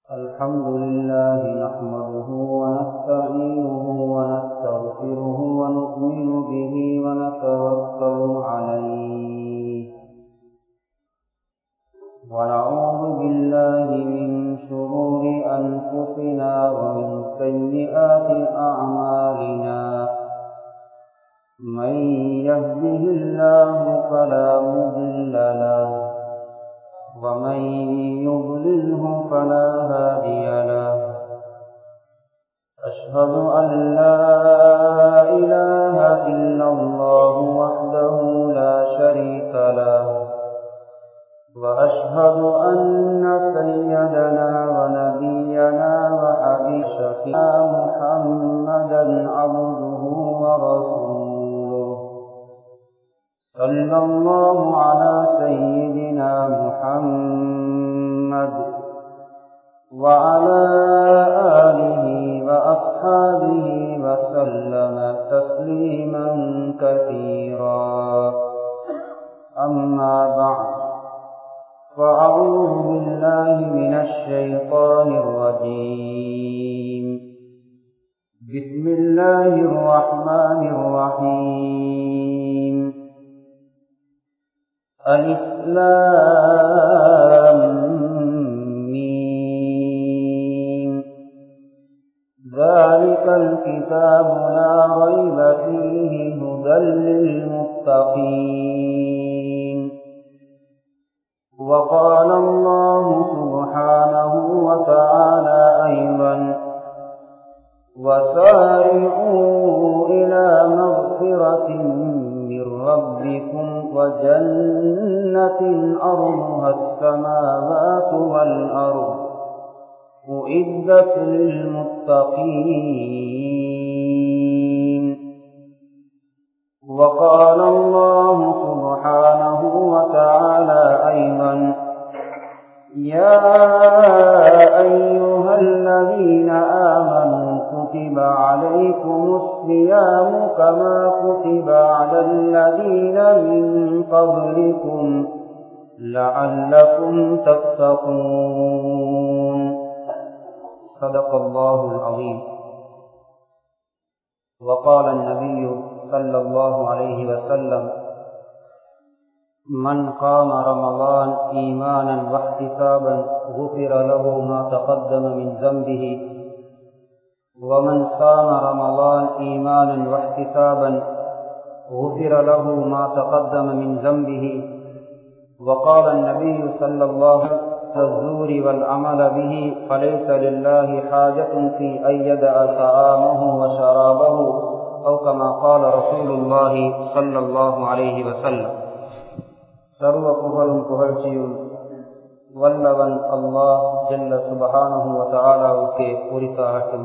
الحمد لله نحمده ونستعينه ونستغفره ونؤمن به ونتوكل عليه ونعوذ بالله من شرور أنفسنا ومن سيئات أعمالنا من يهده الله فلا مضل له ومن يضلله فلا هادي له أشهد أن لا إله إلا الله وحده لا شريك له وأشهد أن سيدنا ونبينا وحبيب شفيع محمدا عبده ورسوله صلى الله على سيدنا محمد وعلى آله وأصحابه وسلم تسليما كثيرا أما بعد فأعوذ بالله من الشيطان الرجيم بسم الله الرحمن الرحيم الإسلام ذلك الكتاب لا ريب فيه هدى للمتقين وقال الله سبحانه وتعالى أيضا وسارعوا إلى مغفرة من ربكم وجنة أرضها السماوات والأرض أعدت للمتقين وقال الله سبحانه وتعالى أيضا يا أيها الذين آمنوا كتب عليكم الصيام كما كتب على الذين من قبلكم لعلكم تتقون صدق الله العظيم وقال النبي صلى الله عليه وسلم من قام رمضان إيمانا واحتسابا غفر له ما تقدم من ذنبه ومن صام رمضان إيمانا واحتسابا غفر له ما تقدم من ذنبه وقال النبي صلى الله عليه وسلم الزور والعمل به فليس لله حاجة في أن يدع طعامه وشرابه أو كما قال رسول الله صلى الله عليه وسلم சர்வ புகழும் புகழ்ச்சியும் வல்லவன் அல்லாஹ் ஜல்ல சுபஹானஹு வதஆலாவுக்கே உரித்தாகட்டும்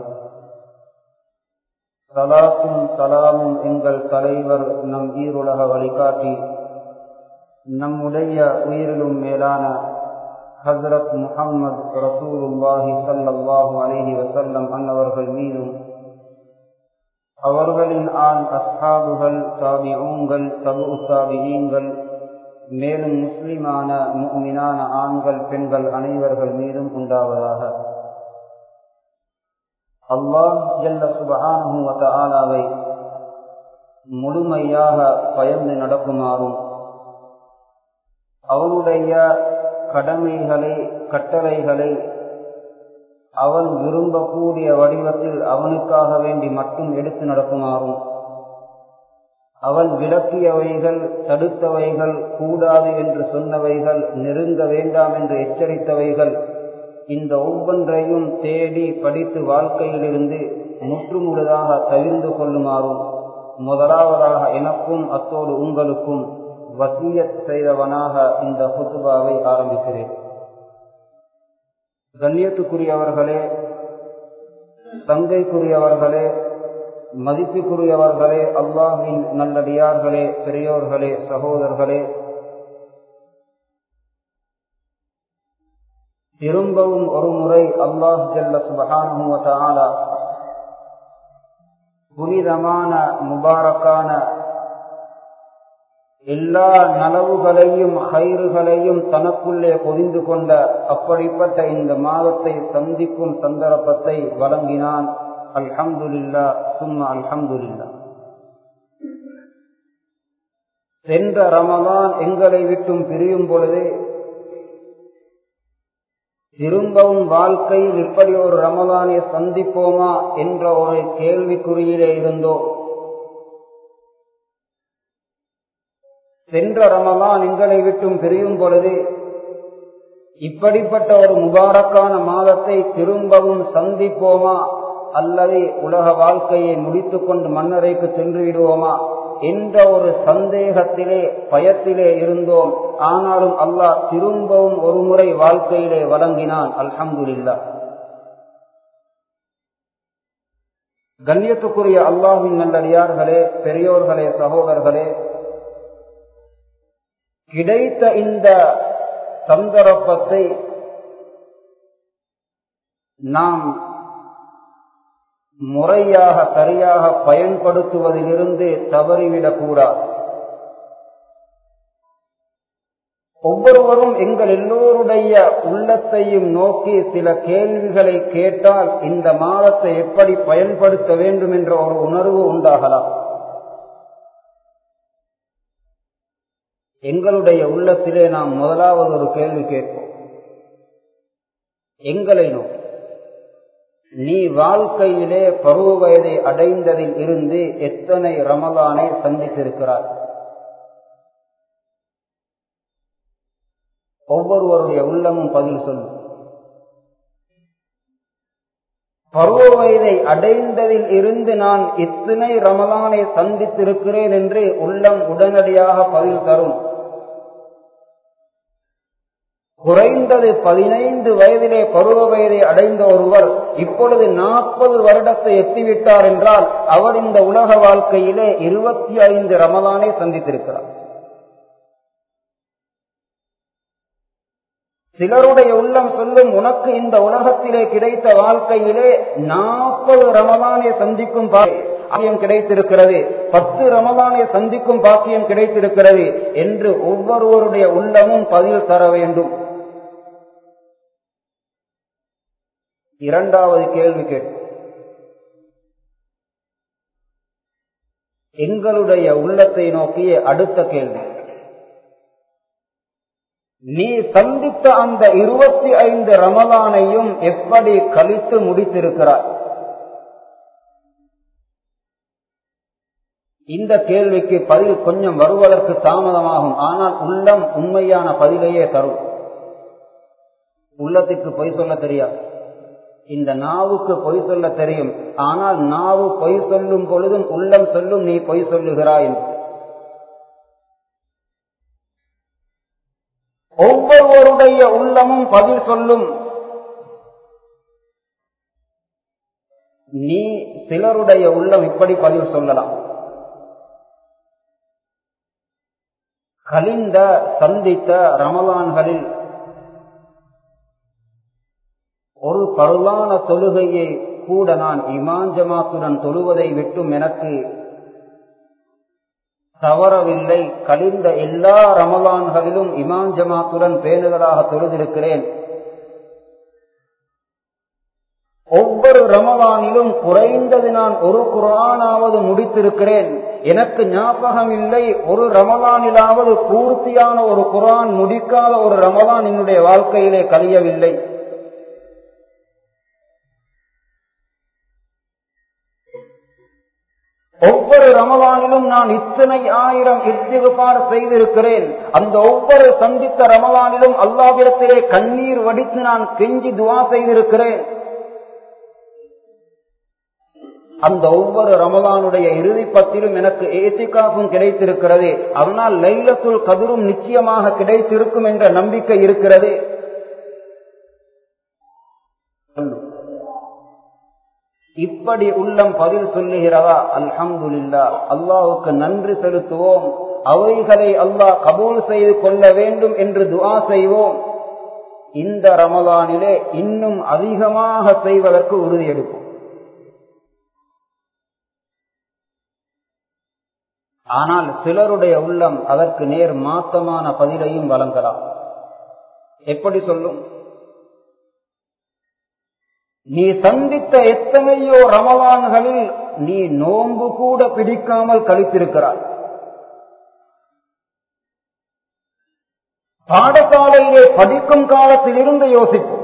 சலாத்தும் சலாமும் எங்கள் தலைவர் நம் ஈருலக வழிகாட்டி நம்முடைய உயிரிலும் மேலான ஹசரத் முஹம்மது ரசூலுல்லாஹி சல்லாஹூ அலஹி வசல்லம் அன்னவர்கள் மீதும் அவர்களின் ஆண் அஸ்ஹாபுகள் தாபிஊங்கள் தபு தாபியீங்கள் மேலும் முஸ்லிமான முக்மினான ஆண்கள் பெண்கள் அனைவர்கள் மீதும் உண்டாவதாக அல்லாஹ் ஜல்ல சுபஹானு ஆலாவை முழுமையாக பயந்து நடக்குமாறும் அவனுடைய கடமைகளை கட்டளைகளை அவன் விரும்பக்கூடிய வடிவத்தில் அவனுக்காக வேண்டி மட்டும் எடுத்து நடக்குமாறும் அவன் விளக்கியவைகள் தடுத்தவைகள் கூடாது என்று சொன்னவைகள் நெருங்க வேண்டாம் என்று எச்சரித்தவைகள் இந்த ஒவ்வொன்றையும் தேடி படித்து வாழ்க்கையிலிருந்து முற்றுமுழுதாக தவிர்ந்து கொள்ளுமாறும் முதலாவதாக எனக்கும் அத்தோடு உங்களுக்கும் வசியத் செய்தவனாக இந்த புத்துபாவை ஆரம்பிக்கிறேன் கண்ணியத்துக்குரியவர்களே தங்கைக்குரியவர்களே மதிப்புக்குரியவர்களே அல்லாஹின் நல்லடியார்களே பெரியோர்களே சகோதரர்களே திரும்பவும் ஒரு முறை அல்லாஹ் ஜல்ல சுபஹானுவத்தாலா புனிதமான முபாரக்கான எல்லா நலவுகளையும் கயிறுகளையும் தனக்குள்ளே பொதிந்து கொண்ட அப்படிப்பட்ட இந்த மாதத்தை சந்திக்கும் சந்தர்ப்பத்தை வழங்கினான் அல்ஹம்துலில்லா சும்மா அல்ஹம்துலில்லா சென்ற ரமதான் எங்களை விட்டும் பிரியும் பொழுதே திரும்பவும் வாழ்க்கையில் இப்படி ஒரு ரமதானை சந்திப்போமா என்ற ஒரு கேள்விக்குறியிலே இருந்தோ சென்ற ரமதான் எங்களை விட்டும் பிரியும் பொழுது இப்படிப்பட்ட ஒரு முபாரக்கான மாதத்தை திரும்பவும் சந்திப்போமா அல்லது உலக வாழ்க்கையை முடித்துக்கொண்டு மன்னரைக்கு சென்று விடுவோமா என்ற ஒரு சந்தேகத்திலே பயத்திலே இருந்தோம் ஆனாலும் அல்லாஹ் திரும்பவும் ஒரு முறை வாழ்க்கையிலே வழங்கினான் அல்ஹம்துலில்லா கண்ணியத்துக்குரிய அல்லாஹின் நல்லடியார்களே பெரியோர்களே சகோதரர்களே கிடைத்த இந்த சந்தர்ப்பத்தை நாம் முறையாக சரியாக பயன்படுத்துவதிலிருந்து தவறிவிடக்கூடாது ஒவ்வொருவரும் எங்கள் எல்லோருடைய உள்ளத்தையும் நோக்கி சில கேள்விகளை கேட்டால் இந்த மாதத்தை எப்படி பயன்படுத்த வேண்டும் என்ற ஒரு உணர்வு உண்டாகலாம் எங்களுடைய உள்ளத்திலே நாம் முதலாவது ஒரு கேள்வி கேட்போம் எங்களை நோக்கி நீ வாழ்க்கையிலே பருவ வயதை அடைந்ததில் இருந்து எத்தனை ரமலானை சந்தித்திருக்கிறார் ஒவ்வொருவருடைய உள்ளமும் பதில் சொல்லும் பருவ வயதை அடைந்ததில் இருந்து நான் இத்தனை ரமலானை சந்தித்திருக்கிறேன் என்று உள்ளம் உடனடியாக பதில் தரும் குறைந்தது பதினைந்து வயதிலே பருவ வயதை அடைந்த ஒருவர் இப்பொழுது நாற்பது வருடத்தை எட்டிவிட்டார் என்றால் அவர் இந்த உலக வாழ்க்கையிலே இருபத்தி ஐந்து ரமலானை சந்தித்திருக்கிறார் சிலருடைய உள்ளம் சொல்லும் உனக்கு இந்த உலகத்திலே கிடைத்த வாழ்க்கையிலே நாற்பது ரமலானை சந்திக்கும் பாக்கியம் கிடைத்திருக்கிறது பத்து ரமலானை சந்திக்கும் பாக்கியம் கிடைத்திருக்கிறது என்று ஒவ்வொருவருடைய உள்ளமும் பதில் தர வேண்டும் இரண்டாவது கேள்வி கேட்கும் எங்களுடைய உள்ளத்தை நோக்கிய அடுத்த கேள்வி நீ சந்தித்த அந்த இருபத்தி ஐந்து ரமலானையும் எப்படி கழித்து முடித்திருக்கிறாய் இந்த கேள்விக்கு பதில் கொஞ்சம் வருவதற்கு தாமதமாகும் ஆனால் உள்ளம் உண்மையான பதிலையே தரும் உள்ளத்திற்கு பொய் சொல்ல தெரியாது இந்த நாவுக்கு பொய் சொல்ல தெரியும் ஆனால் நாவு பொய் சொல்லும் பொழுதும் உள்ளம் சொல்லும் நீ பொய் சொல்லுகிறாய் என்று ஒவ்வொருவருடைய உள்ளமும் பதில் சொல்லும் நீ சிலருடைய உள்ளம் இப்படி பதில் சொல்லலாம் கலிந்த சந்தித்த ரமலான்களில் ஒரு பருளான தொழுகையை கூட நான் இமாஞ்சமாத்துடன் தொழுவதை விட்டும் எனக்கு தவறவில்லை கழிந்த எல்லா ரமலான்களிலும் இமாம் ஜமாத்துடன் பேணுதலாக தொழுதிருக்கிறேன் ஒவ்வொரு ரமலானிலும் குறைந்தது நான் ஒரு குரானாவது முடித்திருக்கிறேன் எனக்கு ஞாபகம் இல்லை ஒரு ரமலானிலாவது பூர்த்தியான ஒரு குரான் முடிக்காத ஒரு ரமலான் என்னுடைய வாழ்க்கையிலே கழியவில்லை ஒவ்வொரு ரமலானிலும் நான் இத்தனை ஆயிரம் இத்திகுபார் செய்திருக்கிறேன் அந்த ஒவ்வொரு சந்தித்த ரமலானிலும் அல்லாவிடத்திலே கண்ணீர் வடித்து நான் கெஞ்சி துவா செய்திருக்கிறேன் அந்த ஒவ்வொரு ரமலானுடைய இறுதி பத்திலும் எனக்கு ஏத்திகாப்பும் கிடைத்திருக்கிறது அதனால் லைலத்துல் கதிரும் நிச்சயமாக கிடைத்திருக்கும் என்ற நம்பிக்கை இருக்கிறது இப்படி உள்ளம் பதில் சொல்லுகிறதா அல்ஹம்துல்லா அல்லாவுக்கு நன்றி செலுத்துவோம் அவைகளை அல்லாஹ் கபூல் செய்து கொள்ள வேண்டும் என்று துஆ செய்வோம் இந்த ரமலானிலே இன்னும் அதிகமாக செய்வதற்கு உறுதி எடுப்போம் ஆனால் சிலருடைய உள்ளம் அதற்கு நேர் மாத்தமான பதிலையும் வழங்கலாம் எப்படி சொல்லும் நீ சந்தித்த எத்தனையோ ரமலான்களில் நீ நோன்பு கூட பிடிக்காமல் கழித்திருக்கிறாய் பாடசாலையிலே படிக்கும் காலத்தில் இருந்து யோசிப்போம்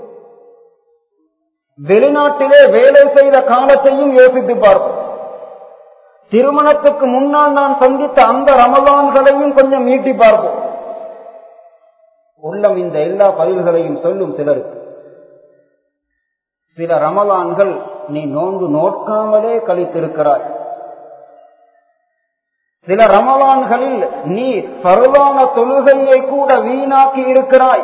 வெளிநாட்டிலே வேலை செய்த காலத்தையும் யோசித்து பார்ப்போம் திருமணத்துக்கு முன்னால் நான் சந்தித்த அந்த ரமலான்களையும் கொஞ்சம் மீட்டி பார்ப்போம் உள்ளம் இந்த எல்லா பதில்களையும் சொல்லும் சிலருக்கு சில ரமலான்கள் நீ நோன்பு நோக்காமலே கழித்திருக்கிறாய் சில ரமலான்களில் நீ பருவான தொழுகையை கூட வீணாக்கி இருக்கிறாய்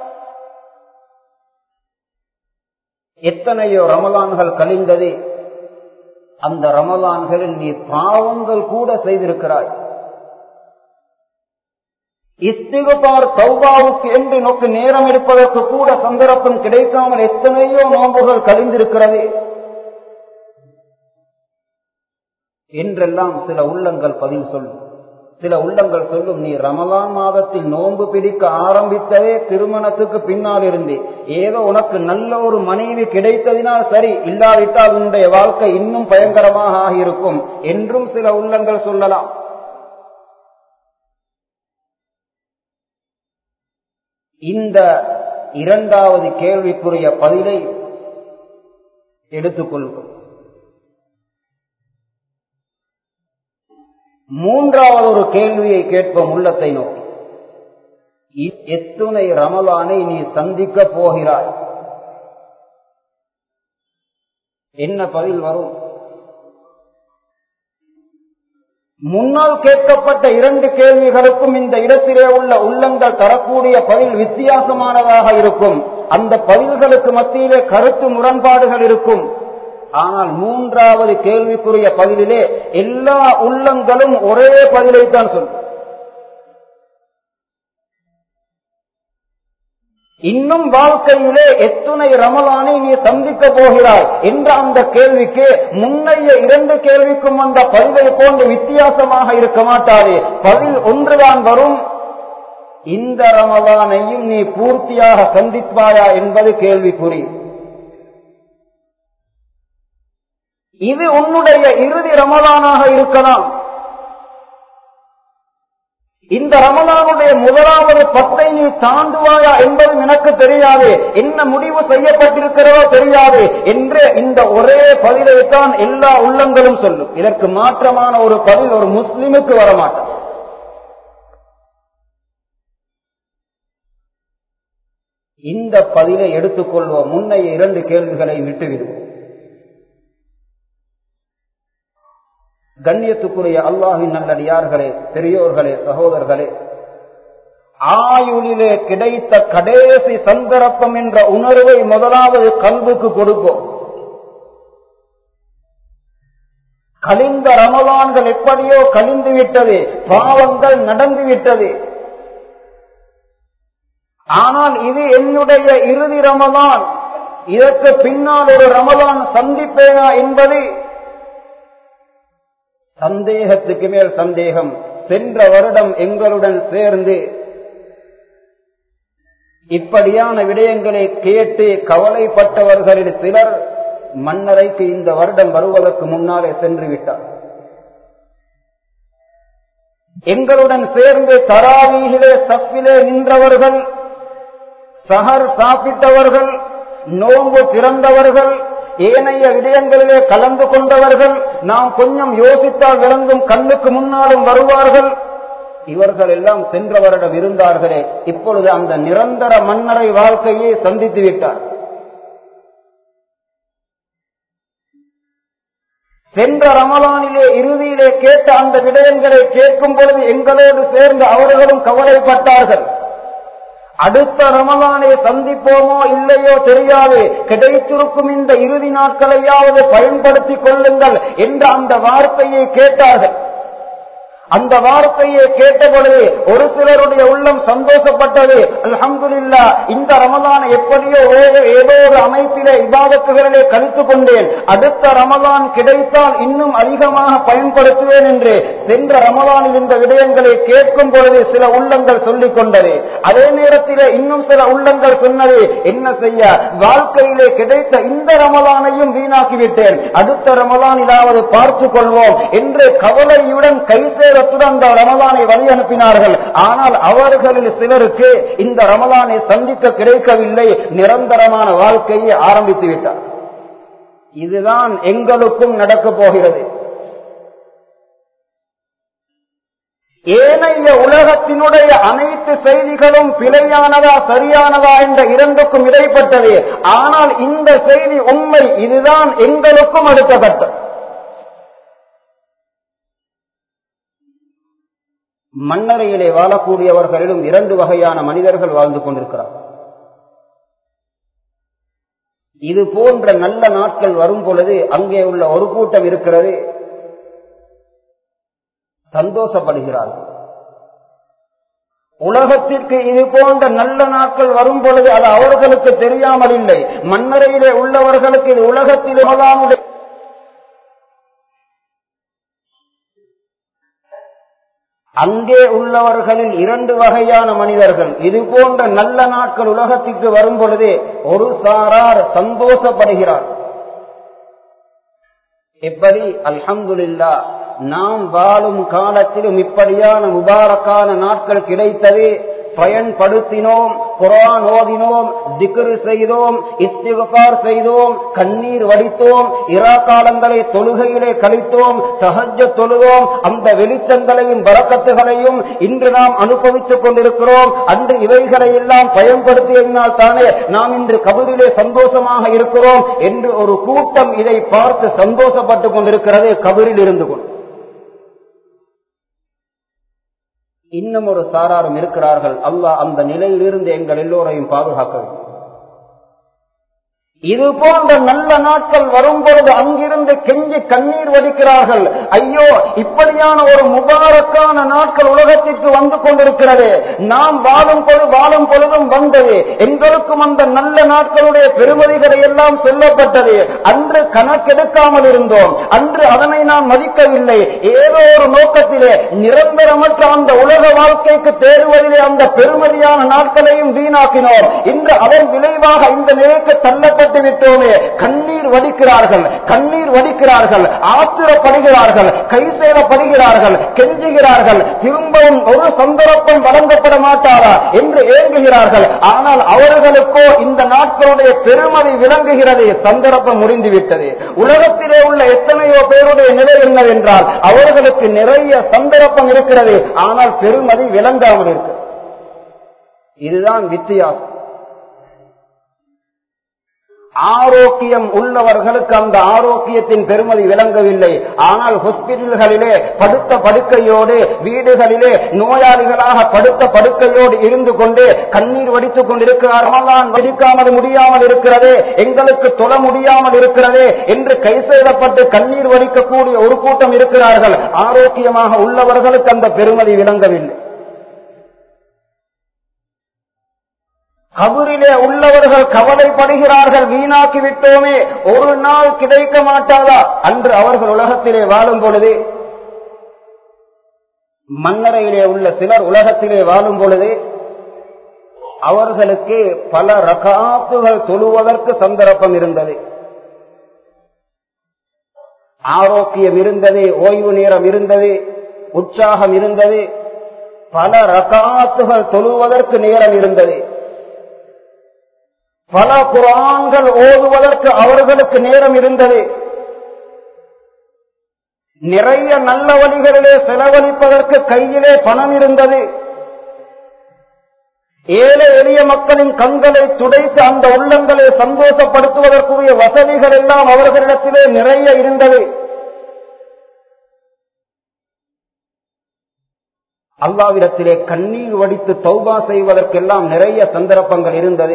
எத்தனையோ ரமலான்கள் கழிந்தது அந்த ரமலான்களில் நீ பாவங்கள் கூட செய்திருக்கிறாய் இஸ்திகுபார் சௌபாவுக்கு என்று நோக்கு நேரம் இருப்பதற்கு கூட சந்தர்ப்பம் கிடைக்காமல் எத்தனையோ நோன்புகள் கழிந்திருக்கிறது என்றெல்லாம் சில உள்ளங்கள் பதில் சொல்லும் சில உள்ளங்கள் சொல்லும் நீ ரமலான் மாதத்தில் நோன்பு பிடிக்க ஆரம்பித்ததே திருமணத்துக்கு பின்னால் இருந்து ஏதோ உனக்கு நல்ல ஒரு மனைவி கிடைத்ததினால் சரி இல்லாவிட்டால் உன்னுடைய வாழ்க்கை இன்னும் பயங்கரமாக ஆகியிருக்கும் என்றும் சில உள்ளங்கள் சொல்லலாம் இந்த இரண்டாவது கேள்விக்குரிய பதிலை எடுத்துக்கொள்வோம் மூன்றாவது ஒரு கேள்வியை கேட்போம் உள்ளத்தை நோக்கி எத்துணை ரமலானை நீ சந்திக்க போகிறாய் என்ன பதில் வரும் முன்னால் கேட்கப்பட்ட இரண்டு கேள்விகளுக்கும் இந்த இடத்திலே உள்ள உள்ளங்கள் தரக்கூடிய பதில் வித்தியாசமானதாக இருக்கும் அந்த பதில்களுக்கு மத்தியிலே கருத்து முரண்பாடுகள் இருக்கும் ஆனால் மூன்றாவது கேள்விக்குரிய பதிலிலே எல்லா உள்ளங்களும் ஒரே பதிலைத்தான் சொல்லும் இன்னும் வாழ்க்கையிலே எத்துணை ரமலானை நீ சந்திக்க போகிறாய் என்ற அந்த கேள்விக்கு முன்னைய இரண்டு கேள்விக்கும் அந்த பதிலை போன்று வித்தியாசமாக இருக்க மாட்டாது பதில் ஒன்றுதான் வரும் இந்த ரமலானையும் நீ பூர்த்தியாக சந்திப்பாயா என்பது கேள்விக்குறி இது உன்னுடைய இறுதி ரமலானாக இருக்கலாம் இந்த ரமலானுடைய முதலாவது பத்தை நீ தாண்டுவாயா என்பது எனக்கு தெரியாது என்ன முடிவு செய்யப்பட்டிருக்கிறதோ தெரியாது என்ற இந்த ஒரே பதிலைத்தான் எல்லா உள்ளங்களும் சொல்லும் இதற்கு மாற்றமான ஒரு பதில் ஒரு முஸ்லிமுக்கு வரமாட்டான் இந்த பதிலை எடுத்துக்கொள்வோம் முன்னைய இரண்டு கேள்விகளை விட்டுவிடுவோம் கண்ணியத்துக்குரிய அல்லாஹின் நல்லடியார்களே பெரியோர்களே சகோதரர்களே ஆயுளிலே கிடைத்த கடைசி சந்தர்ப்பம் என்ற உணர்வை முதலாவது கல்வுக்கு கொடுப்போம் கலிந்த ரமலான்கள் எப்படியோ கலிந்து விட்டது பாவங்கள் நடந்து விட்டது ஆனால் இது என்னுடைய இறுதி ரமலான் இதற்கு பின்னால் ஒரு ரமலான் சந்திப்பேனா என்பது சந்தேகத்துக்கு மேல் சந்தேகம் சென்ற வருடம் எங்களுடன் சேர்ந்து இப்படியான விடயங்களை கேட்டு கவலைப்பட்டவர்களில் சிலர் மன்னரைக்கு இந்த வருடம் வருவதற்கு முன்னாலே சென்று விட்டார் எங்களுடன் சேர்ந்து தராவீகிலே சப்பிலே நின்றவர்கள் சஹர் சாப்பிட்டவர்கள் நோன்பு திறந்தவர்கள் ஏனைய விடயங்களிலே கலந்து கொண்டவர்கள் நாம் கொஞ்சம் யோசித்தால் விளங்கும் கண்ணுக்கு முன்னாலும் வருவார்கள் இவர்கள் எல்லாம் சென்ற வருடம் இருந்தார்களே இப்பொழுது அந்த நிரந்தர மன்னரை வாழ்க்கையை சந்தித்து விட்டார் சென்ற ரமலானிலே இறுதியிலே கேட்ட அந்த விடயங்களை கேட்கும் பொழுது எங்களோடு சேர்ந்து அவர்களும் கவலைப்பட்டார்கள் அடுத்த ரமலானை சந்திப்போமோ இல்லையோ தெரியாது கிடைத்திருக்கும் இந்த இறுதி நாட்களையாவது பயன்படுத்திக் கொள்ளுங்கள் என்ற அந்த வார்த்தையை கேட்டார்கள் அந்த வார்த்தையை கேட்ட பொழுது ஒரு சிலருடைய உள்ளம் சந்தோஷப்பட்டது அல்ஹம்துலில்லா இந்த ரமலான் எப்படியோ ஏதோ- ஏதோ ஒரு அமைப்பிலே இபாதத்துகளிலே கழித்துக் கொண்டேன் அடுத்த ரமலான் கிடைத்தால் இன்னும் அதிகமாக பயன்படுத்துவேன் என்று சென்ற ரமலானில் இந்த விடயங்களை கேட்கும் பொழுது சில உள்ளங்கள் சொல்லிக் கொண்டது அதே நேரத்திலே இன்னும் சில உள்ளங்கள் சொன்னது என்ன செய்ய வாழ்க்கையிலே கிடைத்த இந்த ரமலானையும் வீணாக்கிவிட்டேன் அடுத்த ரமலானிலாவது பார்த்துக் கொள்வோம் என்று கவலையுடன் கைசேரத்துடன் அந்த ரமலானை வழி அனுப்பினார்கள் ஆனால் அவர்களில் சிலருக்கு இந்த ரமலானை சந்திக்க கிடைக்கவில்லை நிரந்தரமான வாழ்க்கையை ஆரம்பித்து விட்டார் இதுதான் எங்களுக்கும் நடக்கப் போகிறது ஏனைய உலகத்தினுடைய அனைத்து செய்திகளும் பிழையானதா சரியானதா என்ற இரண்டுக்கும் இடைப்பட்டது ஆனால் இந்த செய்தி உண்மை இதுதான் எங்களுக்கும் அடுத்த கட்டம் மண்ணறையிலே வாழக்கூடியவர்களிலும் இரண்டு வகையான மனிதர்கள் வாழ்ந்து கொண்டிருக்கிறார் இது போன்ற நல்ல நாட்கள் வரும் பொழுது அங்கே உள்ள ஒரு கூட்டம் இருக்கிறது சந்தோஷப்படுகிறார்கள் உலகத்திற்கு இது போன்ற நல்ல நாட்கள் வரும் பொழுது அது அவர்களுக்கு தெரியாமல் இல்லை மன்னரையிலே உள்ளவர்களுக்கு இது உலகத்தில் முதலாமுடைய அங்கே உள்ளவர்களில் இரண்டு வகையான மனிதர்கள் இது போன்ற நல்ல நாட்கள் உலகத்திற்கு வரும் பொழுது ஒரு சாரார் சந்தோஷப்படுகிறார் எப்படி அல்ஹம்துலில்லா நாம் வாழும் காலத்திலும் இப்படியான முபாரக்கான நாட்கள் கிடைத்தது பயன்படுத்தினோம் குரான் ஓதினோம் திக்ரு செய்தோம் இஸ்திகார் செய்தோம் கண்ணீர் வடித்தோம் இரா காலங்களை தொழுகையிலே கழித்தோம் சஹஜ தொழுதோம் அந்த வெளிச்சங்களையும் பறக்கத்துகளையும் இன்று நாம் அனுபவித்துக் கொண்டிருக்கிறோம் அன்று இவைகளை எல்லாம் பயன்படுத்தியதினால் தானே நாம் இன்று கபரிலே சந்தோஷமாக இருக்கிறோம் என்று ஒரு கூட்டம் இதை பார்த்து சந்தோஷப்பட்டுக் கொண்டிருக்கிறது கபரில் இருந்து கொண்டு இன்னும் ஒரு சாராரும் இருக்கிறார்கள் அல்லாஹ் அந்த நிலையிலிருந்து எங்கள் எல்லோரையும் பாதுகாக்க வேண்டும் இது போன்ற நல்ல நாட்கள் வரும் பொழுது அங்கிருந்து கெஞ்சி கண்ணீர் வடிக்கிறார்கள் ஐயோ இப்படியான ஒரு முபாரக்கான நாட்கள் உலகத்திற்கு வந்து கொண்டிருக்கிறது நாம் வாழும் பொழுது வாழும் பொழுதும் வந்தது எங்களுக்கும் அந்த நல்ல நாட்களுடைய பெருமதிகளை எல்லாம் சொல்லப்பட்டது அன்று கணக்கெடுக்காமல் இருந்தோம் அன்று அதனை நாம் மதிக்கவில்லை ஏதோ ஒரு நோக்கத்திலே நிரந்தரமற்ற அந்த உலக வாழ்க்கைக்கு தேடுவதிலே அந்த பெருமதியான நாட்களையும் வீணாக்கினோம் இன்று அதன் விளைவாக இந்த நிலைக்கு தள்ளப்பட்டு விட்டோமே கண்ணீர் வடிக்கிறார்கள் கண்ணீர் வடிக்கிறார்கள் ஆத்திரப்படுகிறார்கள் கை சேரப்படுகிறார்கள் கெஞ்சுகிறார்கள் திரும்பவும் ஒரு சந்தர்ப்பம் வழங்கப்பட மாட்டாரா என்று ஏங்குகிறார்கள் ஆனால் அவர்களுக்கோ இந்த நாட்களுடைய பெருமதி விளங்குகிறது சந்தர்ப்பம் முடிந்துவிட்டது உலகத்திலே உள்ள எத்தனையோ பேருடைய நிலை என்னவென்றால் அவர்களுக்கு நிறைய சந்தர்ப்பம் இருக்கிறது ஆனால் பெருமதி விளங்காமல் இருக்கு இதுதான் வித்தியாசம் ஆரோக்கியம் உள்ளவர்களுக்கு அந்த ஆரோக்கியத்தின் பெருமதி விளங்கவில்லை ஆனால் ஹாஸ்பிட்டல்களிலே படுத்த படுக்கையோடு வீடுகளிலே நோயாளிகளாக படுத்த படுக்கையோடு இருந்து கொண்டு கண்ணீர் வடித்துக் கொண்டிருக்கிறார் ரமலான் வடிக்காமல் முடியாமல் இருக்கிறது எங்களுக்கு தொழ முடியாமல் இருக்கிறது என்று கை செய்யப்பட்டு கண்ணீர் வடிக்கக்கூடிய ஒரு கூட்டம் இருக்கிறார்கள் ஆரோக்கியமாக உள்ளவர்களுக்கு அந்த பெருமதி விளங்கவில்லை கபரிலே உள்ளவர்கள் கவலைப்படுகிறார்கள் வீணாக்கி விட்டோமே ஒரு நாள் கிடைக்க மாட்டாதா அன்று அவர்கள் உலகத்திலே வாழும் பொழுது மன்னரையிலே உள்ள சிலர் உலகத்திலே வாழும் பொழுது அவர்களுக்கு பல ரகாத்துகள் தொழுவதற்கு சந்தர்ப்பம் இருந்தது ஆரோக்கியம் இருந்தது ஓய்வு நேரம் இருந்தது உற்சாகம் இருந்தது பல ரகாத்துகள் தொழுவதற்கு நேரம் இருந்தது பல குரான்கள் ஓதுவதற்கு அவர்களுக்கு நேரம் இருந்தது நிறைய நல்ல வழிகளிலே செலவழிப்பதற்கு கையிலே பணம் இருந்தது ஏழை எளிய மக்களின் கண்களை துடைத்து அந்த உள்ளங்களை சந்தோஷப்படுத்துவதற்குரிய வசதிகள் எல்லாம் அவர்களிடத்திலே நிறைய இருந்தது அல்லாவிடத்திலே கண்ணீர் வடித்து தௌபா செய்வதற்கெல்லாம் நிறைய சந்தர்ப்பங்கள் இருந்தது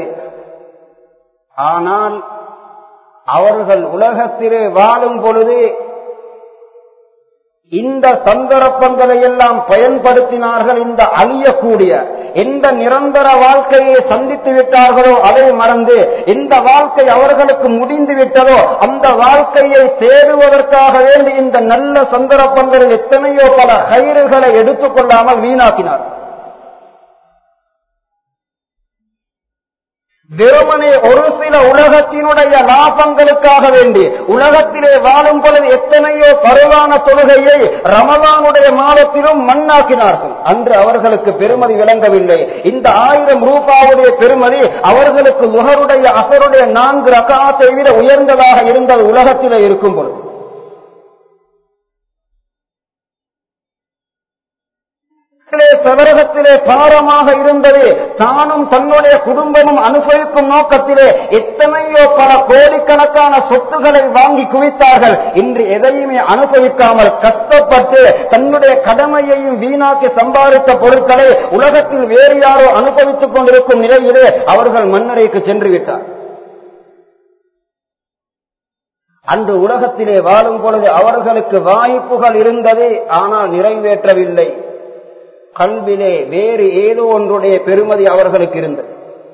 ஆனால் அவர்கள் உலகத்திலே வாழும் பொழுது இந்த சந்தர்ப்பங்களை எல்லாம் பயன்படுத்தினார்கள் இந்த அழியக்கூடிய எந்த நிரந்தர வாழ்க்கையை சந்தித்து விட்டார்களோ அதை மறந்து எந்த வாழ்க்கை அவர்களுக்கு முடிந்து விட்டதோ அந்த வாழ்க்கையை தேடுவதற்காக வேண்டி இந்த நல்ல சந்தர்ப்பங்களில் எத்தனையோ பல கயிறுகளை எடுத்துக்கொள்ளாமல் வீணாக்கினார் வெறுமனே ஒரு சில உலகத்தினுடைய லாபங்களுக்காக வேண்டி உலகத்திலே வாழும் பொழுது எத்தனையோ பருவான தொழுகையை ரமலானுடைய மாதத்திலும் மண்ணாக்கினார்கள் அன்று அவர்களுக்கு பெருமதி விளங்கவில்லை இந்த ஆயிரம் ரூபாவுடைய பெருமதி அவர்களுக்கு முகருடைய அசருடைய நான்கு ரகாத்தை விட உயர்ந்ததாக இருந்தது உலகத்திலே இருக்கும் பொழுது சவரகத்திலே பாரமாக இருந்தது தானும் தன்னுடைய குடும்பமும் அனுபவிக்கும் நோக்கத்திலே எத்தனையோ பல கோடிக்கணக்கான சொத்துக்களை வாங்கி குவித்தார்கள் இன்று எதையுமே அனுபவிக்காமல் கஷ்டப்பட்டு தன்னுடைய கடமையையும் வீணாக்கி சம்பாதித்த பொருட்களை உலகத்தில் வேறு யாரோ அனுபவித்துக் கொண்டிருக்கும் நிலையிலே அவர்கள் மன்னரைக்கு சென்று விட்டார் அன்று உலகத்திலே வாழும் பொழுது அவர்களுக்கு வாய்ப்புகள் இருந்தது ஆனால் நிறைவேற்றவில்லை கல்விலே வேறு ஏதோ ஒன்றுடைய பெருமதி அவர்களுக்கு இருந்தது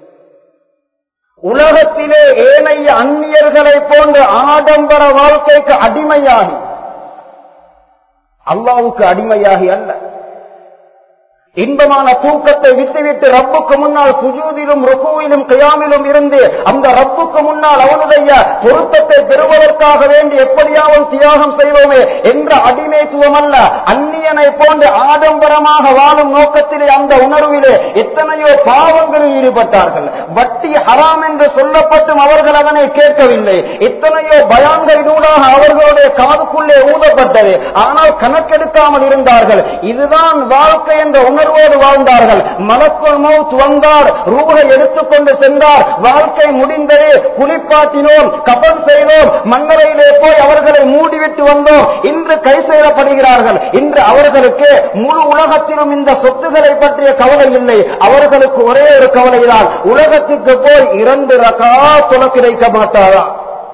உலகத்திலே ஏனைய அந்நியர்களை போன்ற ஆடம்பர வாழ்க்கைக்கு அடிமையாகி அல்லாவுக்கு அடிமையாகி அல்ல இன்பமான தூக்கத்தை விட்டுவிட்டு ரப்புக்கு முன்னால் சுஜூதிலும் ருகுவிலும் கியாமிலும் இருந்து அந்த ரப்புக்கு முன்னால் அவனுடைய பொருத்தத்தை பெறுவதற்காக வேண்டி எப்படியாவது தியாகம் செய்வோமே என்ற அடிமைத்துவம் அல்ல அந்நியனை போன்று ஆடம்பரமாக வாழும் நோக்கத்திலே அந்த உணர்விலே எத்தனையோ பாவங்களில் ஈடுபட்டார்கள் வட்டி ஹராம் என்று சொல்லப்பட்டும் அவர்கள் அதனை கேட்கவில்லை எத்தனையோ பயான்களினூடாக அவர்களுடைய காதுக்குள்ளே ஊதப்பட்டது ஆனால் கணக்கெடுக்காமல் இருந்தார்கள் இதுதான் வாழ்க்கை என்ற உணர்வோடு வாழ்ந்தார்கள் மலக்குள் மௌத் வந்தார் ரூபை எடுத்துக்கொண்டு சென்றார் வாழ்க்கை முடிந்தது குளிப்பாட்டினோம் கபன் செய்தோம் மன்னரையிலே போய் அவர்களை மூடிவிட்டு வந்தோம் இன்று கை செய்யப்படுகிறார்கள் இன்று அவர்களுக்கு முழு உலகத்திலும் இந்த சொத்துக்களை பற்றிய கவலை இல்லை அவர்களுக்கு ஒரே ஒரு கவலைதான் உலகத்திற்கு போய் இரண்டு ரகா தொலை கிடைக்க மாட்டாரா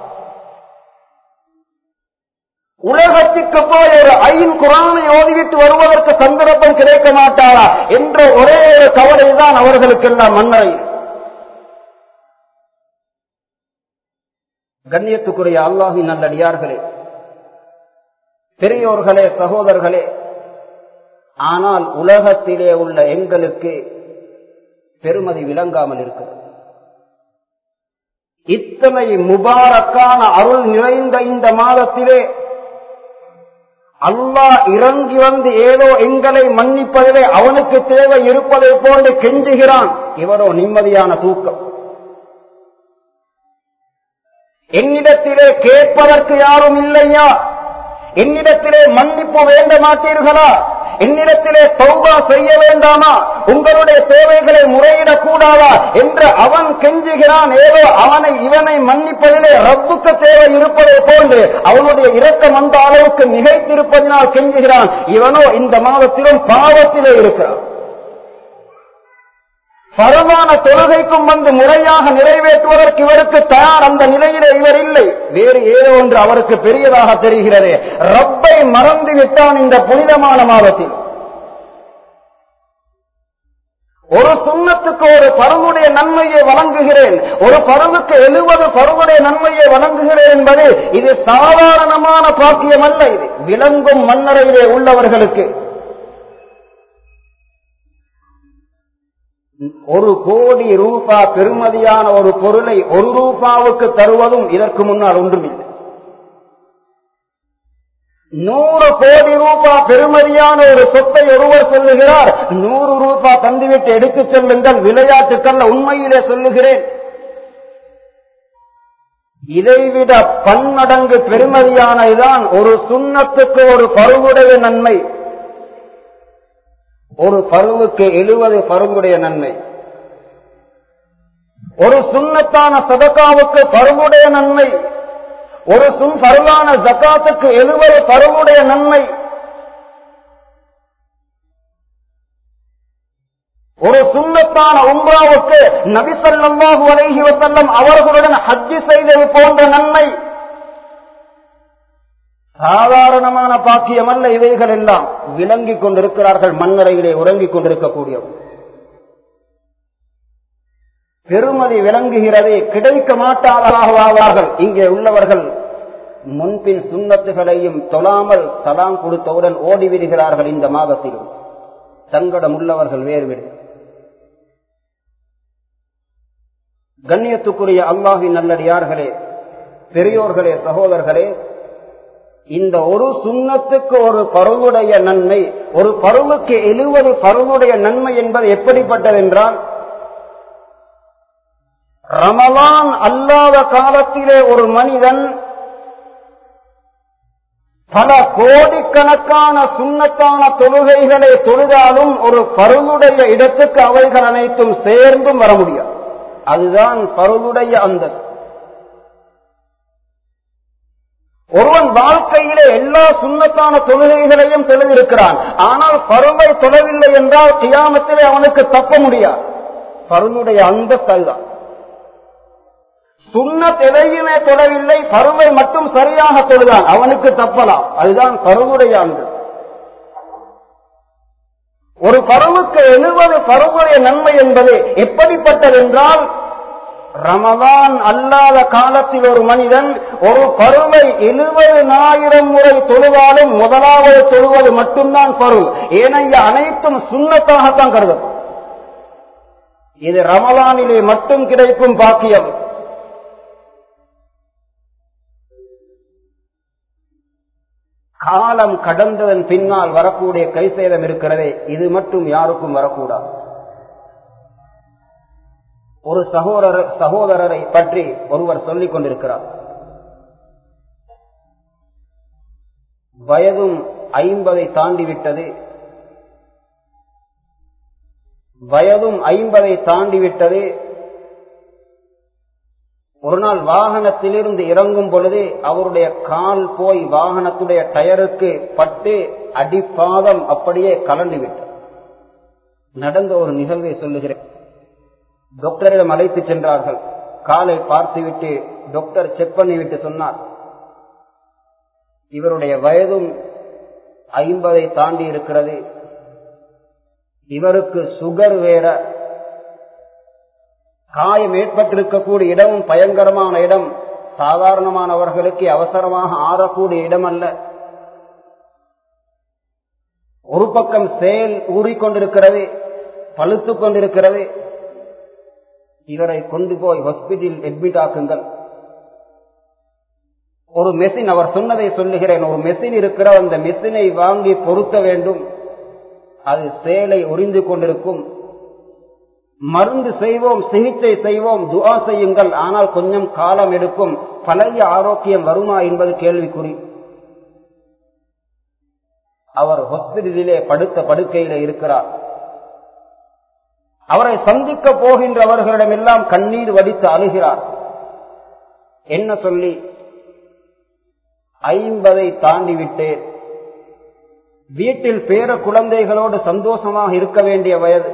உலகத்திற்கு போய் ஒரு ஐன் குரானை ஓதிவிட்டு வருவதற்கு சந்தர்ப்பம் கிடைக்க மாட்டாரா என்ற ஒரே ஒரு கவலை தான் அவர்களுக்கெல்லாம் மன்னரை கண்ணியத்துக்குரிய அல்லாஹின் நல்லடியார்களே பெரியோர்களே சகோதரர்களே ஆனால் உலகத்திலே உள்ள எங்களுக்கு பெருமதி விளங்காமல் இருக்கிறது இத்தனை முபாரக்கான அருள் நிறைந்த இந்த மாதத்திலே அல்லாஹ் இறங்கி வந்து ஏதோ எங்களை மன்னிப்பதிலே அவனுக்கு தேவை இருப்பதை போன்று கெஞ்சுகிறான் இவரோ நிம்மதியான தூக்கம் என்னிடத்திலே கேட்பதற்கு யாரும் இல்லையா என்னிடத்திலே மன்னிப்பு வேண்ட மாட்டீர்களா என்னிடத்திலே சௌபா செய்ய வேண்டாமா உங்களுடைய தேவைகளை முறையிடக் கூடாதா என்று அவன் கெஞ்சுகிறான் ஏதோ அவனை இவனை மன்னிப்பதிலே ரப்புக்கு தேவை இருப்பதை போன்று அவனுடைய இரக்கம் அந்த அளவுக்கு மிகைத்திருப்பதினால் கெஞ்சுகிறான் இவனோ இந்த மாதத்திலும் பாவத்திலே இருக்கிறான் பரவான தொழுகைக்கும் வந்து முறையாக நிறைவேற்றுவதற்கு இவருக்கு தயார் அந்த நிலையிலே இவர் இல்லை வேறு ஏதோ ஒன்று அவருக்கு பெரியதாக தெரிகிறது ரப்பை மறந்து விட்டான் இந்த புனிதமான மாதத்தில் ஒரு சுண்ணத்துக்கு ஒரு பருவுடைய நன்மையை வழங்குகிறேன் ஒரு பருவுக்கு எழுபது பருவுடைய நன்மையை வழங்குகிறேன் என்பது இது சாதாரணமான பாக்கியம் அல்ல இது விளங்கும் மன்னரையிலே உள்ளவர்களுக்கு ஒரு கோடி ரூபா பெருமதியான ஒரு பொருளை ஒரு ரூபாவுக்கு தருவதும் இதற்கு முன்னால் ஒன்றுமில்லை நூறு கோடி ரூபா பெருமதியான ஒரு சொத்தை ஒருவர் சொல்லுகிறார் நூறு ரூபா தந்துவிட்டு எடுத்துச் செல்லுங்கள் விளையாட்டுக்கல்ல உண்மையிலே சொல்லுகிறேன் இதைவிட பன்மடங்கு பெருமதியானதுதான் ஒரு சுண்ணத்துக்கு ஒரு பருவுடைய நன்மை ஒரு பருவுக்கு எழுபது பருங்குடைய நன்மை ஒரு சுண்ணத்தான சதக்காவுக்கு பருவுடைய நன்மை ஒரு சுன் பருவான ஜக்காத்துக்கு எழுபது பருவுடைய நன்மை ஒரு சுண்ணத்தான உம்ராவுக்கு நபிசல்லாஹு அலைஹி வசல்லம் அவர்களுடன் ஹஜ்ஜி செய்தது போன்ற நன்மை சாதாரணமான பாக்கியம் அல்ல இவைகள் எல்லாம் விளங்கிக் கொண்டிருக்கிறார்கள் மண்ணறையிலே உறங்கிக் கொண்டிருக்கக்கூடியவர் பெருமதி விளங்குகிறது கிடைக்க மாட்டாதவர்கள் இங்கே உள்ளவர்கள் முன்பின் சுண்ணத்துகளையும் தொழாமல் சலாம் கொடுத்தவுடன் ஓடிவிடுகிறார்கள் இந்த மாதத்திலும் சங்கடம் உள்ளவர்கள் வேறு விடு கண்ணியத்துக்குரிய அல்லாஹின் நல்லடியார்களே பெரியோர்களே சகோதரர்களே இந்த ஒரு சுண்ணத்துக்கு ஒரு பருவுடைய நன்மை ஒரு பருவுக்கு எழுவது பருவுடைய நன்மை என்பது எப்படிப்பட்டது என்றால் ரமலான் அல்லாத காலத்திலே ஒரு மனிதன் பல கோடிக்கணக்கான சுண்ணத்தான தொழுகைகளை தொழுதாலும் ஒரு பருவுடைய இடத்துக்கு அவைகள் அனைத்தும் சேர்ந்தும் வர முடியாது அதுதான் பருவுடைய அந்தஸ்து ஒருவன் வாழ்க்கையிலே எல்லா சுண்ணத்தான தொழுகைகளையும் தொழுதிருக்கிறான் ஆனால் பருவை தொழவில்லை என்றால் கியாமத்திலே அவனுக்கு தப்ப முடியாது பருவுடைய அந்தஸ்து அதுதான் சுண்ணத் எதையுமே தொடவில்லை பருவை மட்டும் சரியாக தொழுதான் அவனுக்கு தப்பலாம் அதுதான் பருவுடைய அங்கு ஒரு பருவுக்கு எழுவது பருவுடைய நன்மை என்பது எப்படிப்பட்டது என்றால் ரமதான் அல்லாத காலத்தில் ஒரு மனிதன் ஒரு பருவை எழுபதாயிரம் முறை தொழுவாலும் முதலாவது தொழுவது மட்டும்தான் பருவ ஏனைய அனைத்தும் சுண்ணத்தாகத்தான் கருதப்படும் இது ரமலானிலே மட்டும் கிடைக்கும் பாக்கியம் காலம் கடந்ததன் பின்னால் வரக்கூடிய கைசேதம் இருக்கிறதே இது மட்டும் யாருக்கும் வரக்கூடாது ஒரு சகோதரர் சகோதரரை பற்றி ஒருவர் சொல்லிக் கொண்டிருக்கிறார் வயதும் ஐம்பதை தாண்டிவிட்டது வயதும் ஐம்பதை தாண்டிவிட்டது ஒரு நாள் வாகனத்திலிருந்து இறங்கும் பொழுது அவருடைய கால் போய் வாகனத்துடைய டயருக்கு பட்டு அடிப்பாதம் அப்படியே கலந்து விட்டது நடந்த ஒரு நிகழ்வை சொல்லுகிறேன் டாக்டரிடம் அழைத்து சென்றார்கள் காலை பார்த்துவிட்டு டாக்டர் செக் பண்ணிவிட்டு சொன்னார் இவருடைய வயதும் ஐம்பதை தாண்டி இருக்கிறது இவருக்கு சுகர் வேற காயம் ஏற்பட்டிருக்கக்கூடிய இடமும் பயங்கரமான இடம் சாதாரணமானவர்களுக்கு அவசரமாக ஆறக்கூடிய இடம் அல்ல ஒரு பக்கம் செயல் ஊறிக்கொண்டிருக்கிறது பழுத்துக் கொண்டிருக்கிறது இவரை கொண்டு போய் ஹாஸ்பிட்டல் அட்மிட் ஆக்குங்கள் ஒரு மெஷின் அவர் சொன்னதை சொல்லுகிறேன் ஒரு மெஷின் இருக்கிற அந்த மெஷினை வாங்கி பொருத்த வேண்டும் அது சேலை உறிந்து கொண்டிருக்கும் மருந்து செய்வோம் சிகிச்சை செய்வோம் துவா செய்யுங்கள் ஆனால் கொஞ்சம் காலம் எடுக்கும் பழைய ஆரோக்கியம் வருமா என்பது கேள்விக்குறி அவர் ஹாஸ்பிட்டலிலே படுத்த படுக்கையில இருக்கிறார் அவரை சந்திக்க போகின்றவர்களிடம் எல்லாம் கண்ணீர் வடித்து அழுகிறார் என்ன சொல்லி ஐம்பதை தாண்டி விட்டேன் வீட்டில் பேர குழந்தைகளோடு சந்தோஷமாக இருக்க வேண்டிய வயது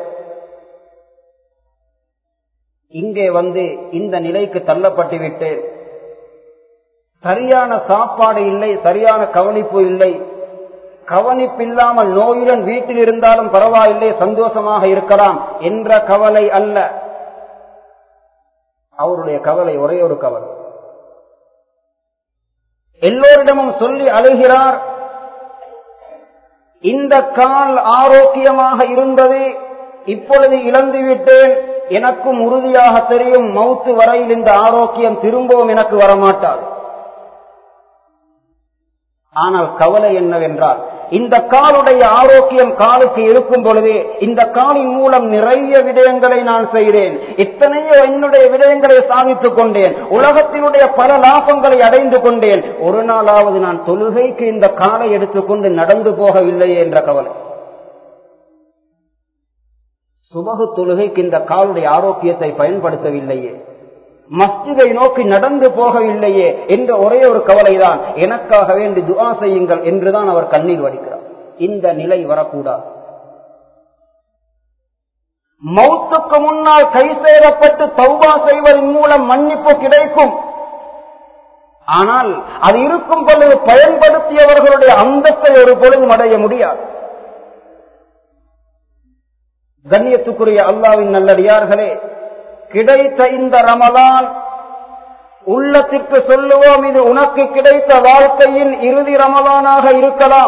இங்கே வந்து இந்த நிலைக்கு தள்ளப்பட்டு விட்டேன் சரியான சாப்பாடு இல்லை சரியான கவனிப்பு இல்லை கவனிப்பில்லாமல் நோயுடன் வீட்டில் இருந்தாலும் பரவாயில்லை சந்தோஷமாக இருக்கலாம் என்ற கவலை அல்ல அவருடைய கவலை ஒரே ஒரு கவலை எல்லோரிடமும் சொல்லி அழுகிறார் இந்த கால் ஆரோக்கியமாக இருந்தது இப்பொழுது இழந்து விட்டேன் எனக்கும் உறுதியாக தெரியும் மவுத்து வரையில் இந்த ஆரோக்கியம் திரும்பவும் எனக்கு வரமாட்டாது ஆனால் கவலை என்னவென்றால் இந்த காலுடைய ஆரோக்கியம் காலுக்கு இருக்கும் பொழுதே இந்த காலின் மூலம் நிறைய விடயங்களை நான் செய்தேன் எத்தனையோ என்னுடைய விடயங்களை சாதித்துக் கொண்டேன் உலகத்தினுடைய பல லாபங்களை அடைந்து கொண்டேன் ஒரு நாளாவது நான் தொழுகைக்கு இந்த காலை எடுத்துக்கொண்டு நடந்து போகவில்லையே என்ற கவலை சுபகு தொழுகைக்கு இந்த காலுடைய ஆரோக்கியத்தை பயன்படுத்தவில்லையே மஸ்ஜிதை நோக்கி நடந்து போகவில்லையே என்ற ஒரே ஒரு கவலைதான் எனக்காக வேண்டி துஆ செய்யுங்கள் என்றுதான் அவர் கண்ணீர் வடிக்கிறார் இந்த நிலை வரக்கூடாது மௌத்துக்கு முன்னால் கை சேரப்பட்டு தௌபா செய்வதன் மூலம் மன்னிப்பு கிடைக்கும் ஆனால் அது இருக்கும் பொழுது பயன்படுத்தியவர்களுடைய அந்தத்தை ஒரு பொழுதும் அடைய முடியாது கண்ணியத்துக்குரிய அல்லாவின் நல்லடியார்களே கிடைத்த இந்த ரமலான் உள்ளத்திற்கு சொல்லுவோம் இது உனக்கு கிடைத்த வாழ்க்கையின் இறுதி ரமலானாக இருக்கலாம்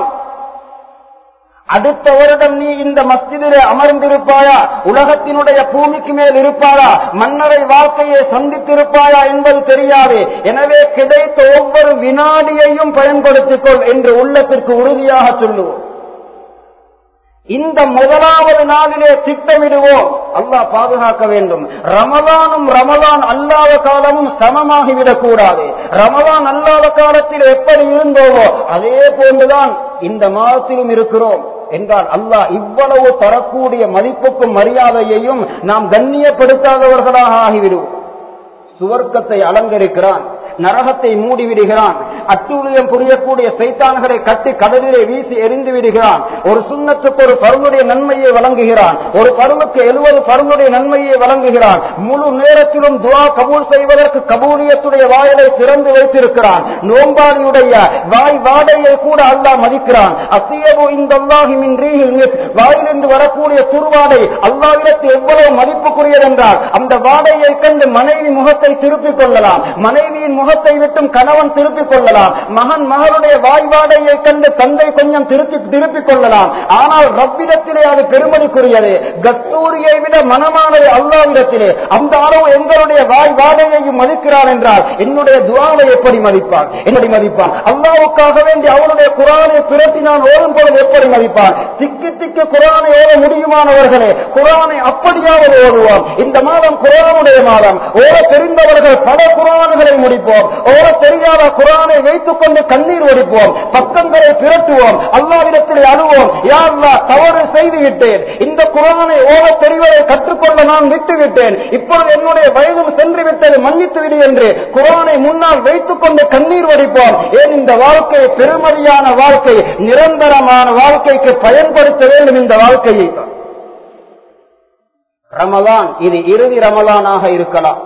அடுத்த வருடம் நீ இந்த மஸ்ஜிதிலே அமர்ந்திருப்பாயா உலகத்தினுடைய பூமிக்கு மேல் இருப்பாயா மன்னரை வாழ்க்கையை சந்தித்திருப்பாயா என்பது தெரியாது எனவே கிடைத்த ஒவ்வொரு வினாடியையும் பயன்படுத்திக் கொள் என்று உள்ளத்திற்கு உறுதியாக சொல்லுவோம் இந்த முதலாவது நாளிலே திட்டமிடுவோம் அல்லாஹ் பாதுகாக்க வேண்டும் ரமலானும் ரமலான் அல்லாத காலமும் சமமாகிவிடக் கூடாது ரமலான் அல்லாத காலத்தில் எப்படி இருந்தோமோ அதே போன்றுதான் இந்த மாதத்திலும் இருக்கிறோம் என்றால் அல்லாஹ் இவ்வளவு தரக்கூடிய மதிப்புக்கும் மரியாதையையும் நாம் கண்ணியப்படுத்தாதவர்களாக ஆகிவிடுவோம் சுவர்க்கத்தை அலங்கரிக்கிறான் நரகத்தை மூடிவிடுகிறான் அட்டூழியம் புரியக்கூடிய சைத்தான்களை கட்டி கடலிலே வீசி எரிந்து விடுகிறான் ஒரு சுண்ணத்துக்கு ஒரு பருளுடைய நன்மையை வழங்குகிறான் ஒரு பருளுக்கு எழுபது பருளுடைய நன்மையை வழங்குகிறான் முழு நேரத்திலும் துவா கபூல் செய்வதற்கு கபூலியத்துடைய வாயிலை திறந்து வைத்திருக்கிறான் நோம்பாளியுடைய வாய் வாடையை கூட அல்லாஹ் மதிக்கிறான் அசியவு இந்த அல்லாஹிமின் வாயிலிருந்து வரக்கூடிய துருவாடை அல்லாவிடத்து எவ்வளவு மதிப்புக்குரியது என்றால் அந்த வாடையை கண்டு மனைவி முகத்தை திருப்பிக் கொள்ளலாம் மனைவியின் முகத்தை விட்டும் கணவன் திருப்பிக் கொள்ளலாம் மகன் மகளுடைய வாய்வாடையை கண்டு தந்தை கொஞ்சம் திருப்பி திருப்பிக் கொள்ளலாம் ஆனால் ரப்பிடத்திலே அது பெருமதிக்குரியது கஸ்தூரியை விட மனமானது அல்லாவிடத்திலே அந்த அளவு எங்களுடைய வாய் வாடையையும் மதிக்கிறான் என்றால் என்னுடைய துவாவை எப்படி மதிப்பான் எப்படி மதிப்பான் அல்லாவுக்காக வேண்டி அவனுடைய குரானை பிரட்டி நான் ஓதும் பொழுது எப்படி மதிப்பான் திக்கு திக்கு குரானை ஓத முடியுமானவர்களே குரானை அப்படியாவது ஓதுவோம் இந்த மாதம் குரானுடைய மாதம் ஓத தெரிந்தவர்கள் பல குரான்களை முடிப்போம் ஓத தெரியாத குரானை வைத்துக் கொண்டு கண்ணீர் ஒடிப்போம் பக்கங்களை பிரட்டுவோம் அல்லாவிடத்தில் அழுவோம் யா அல்லாஹ் தவறு செய்து விட்டேன் இந்த குரானை ஓத தெரிவதை கற்றுக்கொள்ள நான் விட்டு விட்டேன் இப்பொழுது என்னுடைய வயதும் சென்று விட்டது மன்னித்து விடு என்று குரானை முன்னால் வைத்துக் கொண்டு கண்ணீர் வடிப்போம் ஏன் இந்த வாழ்க்கை பெருமதியான வாழ்க்கை நிரந்தரமான வாழ்க்கைக்கு பயன்படுத்த வேண்டும் இந்த வாழ்க்கையை தான் ரமலான் இது இறுதி ரமலானாக இருக்கலாம்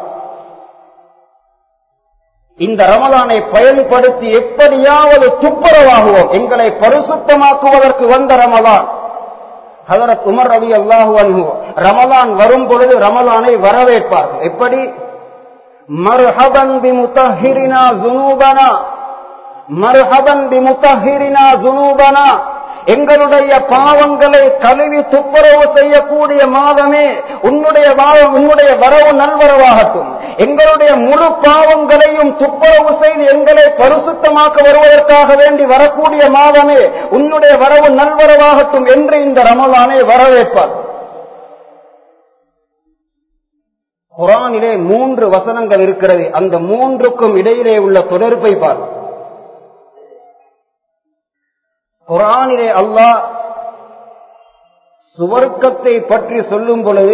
இந்த ரமலானை பயன்படுத்தி எப்படியாவது துப்புரவாகுவோம் எங்களை பரிசுத்தமாக்குவதற்கு வந்த ரமலான் ஹதரத் உமர் ரவி அல்லாஹு அன்ஹு ரமலான் வரும் பொழுது ரமலானை வரவேற்பார்கள் எப்படி மர்ஹபன் பி முத்தஹிரினா ஜுனூபனா மர்ஹபன் பி முத்தஹிரினா ஜுனூபனா எங்களுடைய பாவங்களை கழுவி துப்புரவு செய்யக்கூடிய மாதமே உன்னுடைய உன்னுடைய வரவு நல்வரவாகட்டும் எங்களுடைய முழு பாவங்களையும் துப்புரவு செய்து எங்களை பரிசுத்தமாக்க வருவதற்காக வேண்டி வரக்கூடிய மாதமே உன்னுடைய வரவு நல்வரவாகட்டும் என்று இந்த ரமலானை வரவேற்பார் குரானிலே மூன்று வசனங்கள் இருக்கிறது அந்த மூன்றுக்கும் இடையிலே உள்ள தொடர்பை பார் குரானிலே அல்லாஹ் சுவர்க்கத்தை பற்றி சொல்லும் பொழுது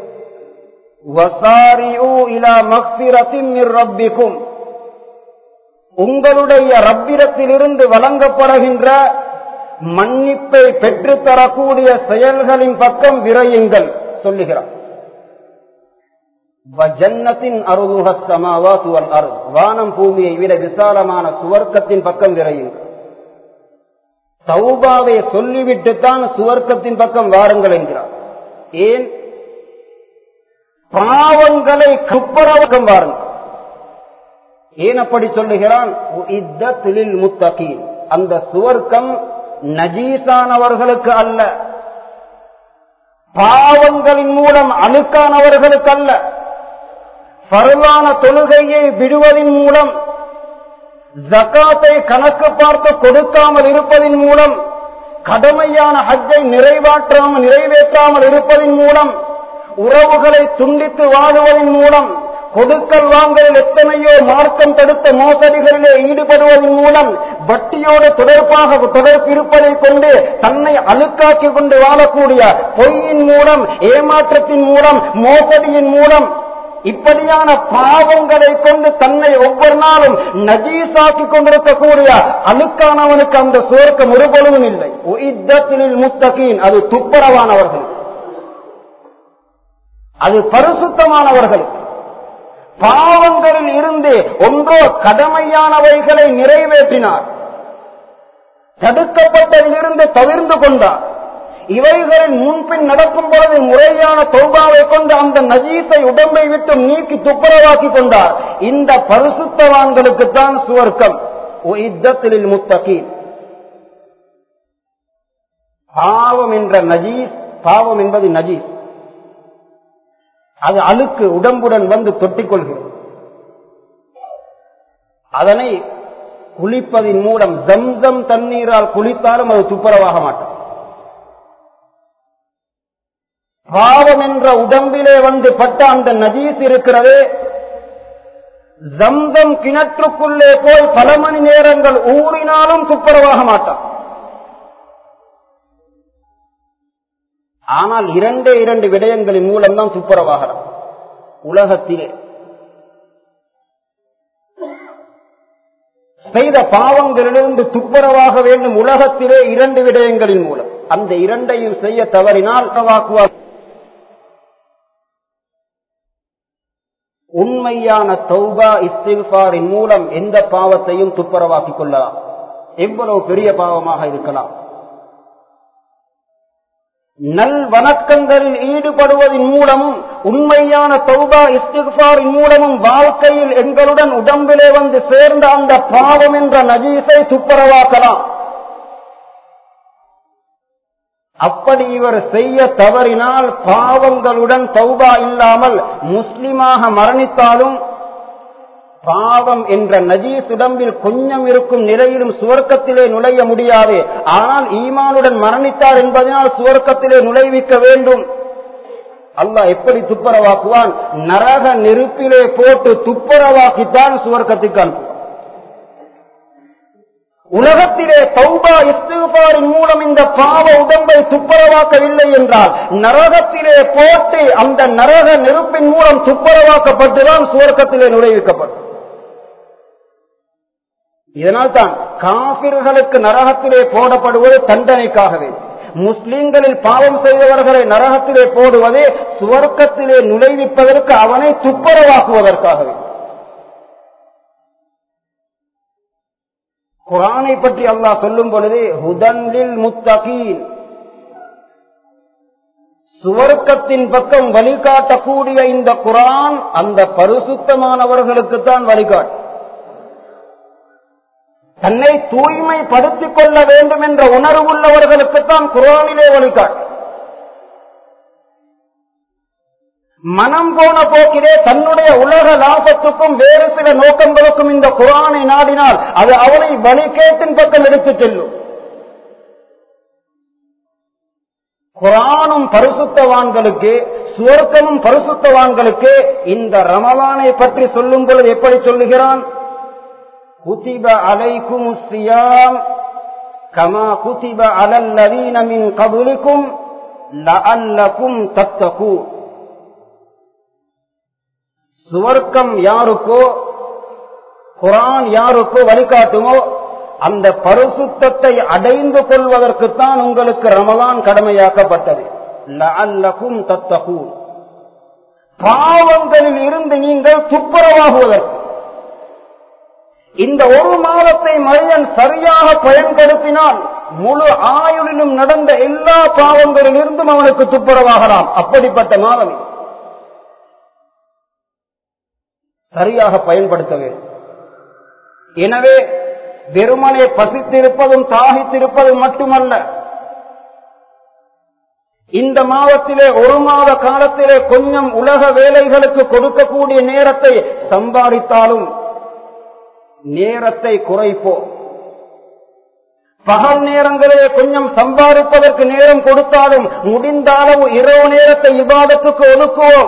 ரப்பிக்கும் உங்களுடைய ரப்பிடத்திலிருந்து வழங்கப்படுகின்ற மன்னிப்பை பெற்றுத்தரக்கூடிய செயல்களின் பக்கம் விரையுங்கள் சொல்லுகிறார் ஜன்னத்தின் அருளுகமாவாத்துவல் அருள் வானம் பூமியை விட விசாலமான சுவர்க்கத்தின் பக்கம் விரையுங்கள் சௌபாவை சொல்லிவிட்டுத்தான் சுவர்க்கத்தின் பக்கம் வாருங்கள் என்கிறார் ஏன் பாவங்களை குப்பரவக்கம் வாருங்கள் ஏன் அப்படி சொல்லுகிறான் முத்தகி அந்த சுவர்க்கம் நஜீசானவர்களுக்கு அல்ல பாவங்களின் மூலம் அழுக்கானவர்களுக்கு அல்ல பருவான தொழுகையை விடுவதன் மூலம் ஜக்காத்தை கணக்கு பார்த்து கொடுக்காமல் இருப்பதன் மூலம் கடமையான ஹஜ்ஜை நிறைவாற்றாமல் நிறைவேற்றாமல் இருப்பதன் மூலம் உறவுகளை துண்டித்து வாழுவதன் மூலம் கொடுக்கல் வாங்கலில் எத்தனையோ மார்க்கம் தடுத்த மோசடிகளிலே ஈடுபடுவதன் மூலம் வட்டியோடு தொடர்பாக தொடர்பு இருப்பதை கொண்டு தன்னை அழுக்காக்கி கொண்டு வாழக்கூடிய பொய்யின் மூலம் ஏமாற்றத்தின் மூலம் மோசடியின் மூலம் இப்படியான பாவங்களை கொண்டு தன்னை ஒவ்வொரு நாளும் நஜீசாக்கி கொண்டிருக்கக்கூடிய அழுக்கானவனுக்கு அந்த சுவர்க்கம் ஒரு பொழுதும் இல்லை முத்தகீன் அது துப்புரவானவர்கள் அது பரிசுத்தமானவர்கள் பாவங்களில் இருந்து ஒன்றோ கடமையானவைகளை நிறைவேற்றினார் தடுக்கப்பட்டதிலிருந்து தவிர்ந்து கொண்டார் இவைகளின் முன்பின் நடக்கும் பொழுது முறையான தௌபாவை கொண்டு அந்த நஜீசை உடம்பை விட்டு நீக்கி துப்புரவாக்கி கொண்டார் இந்த பரிசுத்தவான்களுக்குத்தான் சுவர்க்கம் யுத்தத்தில் முத்தகி பாவம் என்ற நஜீஸ் பாவம் என்பது நஜீஸ் அது அழுக்கு உடம்புடன் வந்து தொட்டிக் கொள்கிறது அதனை குளிப்பதின் மூலம் ஜம்சம் தண்ணீரால் குளித்தாலும் அது துப்புரவாக மாட்டோம் பாவம் என்ற உடம்பிலே வந்து பட்ட அந்த நஜீஸ் இருக்கிறது ஜம்சம் கிணற்றுக்குள்ளே போய் பல மணி நேரங்கள் ஊறினாலும் துப்புரவாக மாட்டான் ஆனால் இரண்டே இரண்டு விடயங்களின் மூலம்தான் துப்புரவாகலாம் உலகத்திலே செய்த பாவங்களிலிருந்து துப்புரவாக வேண்டும் உலகத்திலே இரண்டு விடயங்களின் மூலம் அந்த இரண்டையும் செய்ய தவறினால் வாக்குவார் உண்மையான தௌபா இஸ்தில்பாரின் மூலம் எந்த பாவத்தையும் துப்புரவாக்கிக் கொள்ளலாம் எவ்வளவு பெரிய பாவமாக இருக்கலாம் நல் வணக்கங்களில் ஈடுபடுவதன் மூலமும் உண்மையான தௌபா இஸ்திஃபாரின் மூலமும் வாழ்க்கையில் எங்களுடன் உடம்பிலே வந்து சேர்ந்த அந்த பாவம் என்ற நஜீஸை துப்புரவாக்கலாம் அப்படி இவர் செய்ய தவறினால் பாவங்களுடன் தௌபா இல்லாமல் முஸ்லிமாக மரணித்தாலும் பாவம் என்ற நஜீஸ் உடம்பில் கொஞ்சம் இருக்கும் நிலையிலும் சுவர்க்கத்திலே நுழைய முடியாது ஆனால் ஈமானுடன் மரணித்தார் என்பதனால் சுவர்க்கத்திலே நுழைவிக்க வேண்டும் அல்லாஹ் எப்படி துப்புரவாக்குவான் நரக நெருப்பிலே போட்டு துப்புரவாக்கித்தான் சுவர்க்கத்துக்கு அனுப்புவான் உலகத்திலே தௌபா இஸ்திஃபாரின் மூலம் இந்த பாவ உடம்பை துப்புரவாக்கவில்லை என்றால் நரகத்திலே போட்டு அந்த நரக நெருப்பின் மூலம் துப்புரவாக்கப்பட்டுதான் சுவர்க்கத்திலே நுழைவிக்கப்படும் இதனால் தான் காபிர்களுக்கு நரகத்திலே போடப்படுவது தண்டனைக்காகவே முஸ்லிம்களில் பாவம் செய்தவர்களை நரகத்திலே போடுவது சுவர்க்கத்திலே நுழைவிப்பதற்கு அவனை துப்புரவாக்குவதற்காகவே குரானை பற்றி அல்லாஹ் சொல்லும் பொழுது ஹுதன்லில் முத்தகீன் சுவர்க்கத்தின் பக்கம் வழிகாட்டக்கூடிய இந்த குரான் அந்த பரிசுத்தமானவர்களுக்குத்தான் வழிகாட்டு தன்னை தூய்மைப்படுத்திக் கொள்ள வேண்டும் என்ற உணர்வுள்ளவர்களுக்குத்தான் குரானிலே வழிகாட்டு மனம் போன போக்கிலே தன்னுடைய உலக லாபத்துக்கும் வேறு சில நோக்கங்களுக்கும் இந்த குரானை நாடினால் அது அவனை வழிகேட்டின் பக்கம் எடுத்துச் செல்லும் குரானும் பரிசுத்தவான்களுக்கு சுவர்க்கமும் பரிசுத்தவான்களுக்கு இந்த ரமலானை பற்றி சொல்லும் பொழுது எப்படி சொல்லுகிறான் குதிப அலைக்கும் சியாம் கமா குதிப அலல்லதீன மின் கபுலிக்கும் லஅல்லக்கும் தத்தகு சுவர்க்கம் யாருக்கோ குரான் யாருக்கோ வழிகாட்டுமோ அந்த பரிசுத்தத்தை அடைந்து கொள்வதற்குத்தான் உங்களுக்கு ரமலான் கடமையாக்கப்பட்டது லஅல்லக்கும் தத்தகு பாவங்களில் இருந்து நீங்கள் துப்புரவாகுவதற்கு இந்த ஒரு மாதத்தை மனிதன் சரியாக பயன்படுத்தினால் முழு ஆயுளிலும் நடந்த எல்லா பாவங்களிலிருந்தும் அவனுக்கு துப்புரவாகலாம் அப்படிப்பட்ட மாதம் இது. சரியாக பயன்படுத்த வேண்டும் எனவே வெறுமனே பசித்திருப்பதும் தாகித்திருப்பதும் மட்டுமல்ல இந்த மாதத்திலே ஒரு மாத காலத்திலே கொஞ்சம் உலக வேலைகளுக்கு கொடுக்கக்கூடிய நேரத்தை சம்பாதித்தாலும் நேரத்தை குறைப்போம் பகல் நேரங்களிலே கொஞ்சம் சம்பாதிப்பதற்கு நேரம் கொடுத்தாலும் முடிந்த அளவு இரவு நேரத்தை விவாதத்துக்கு ஒதுக்குவோம்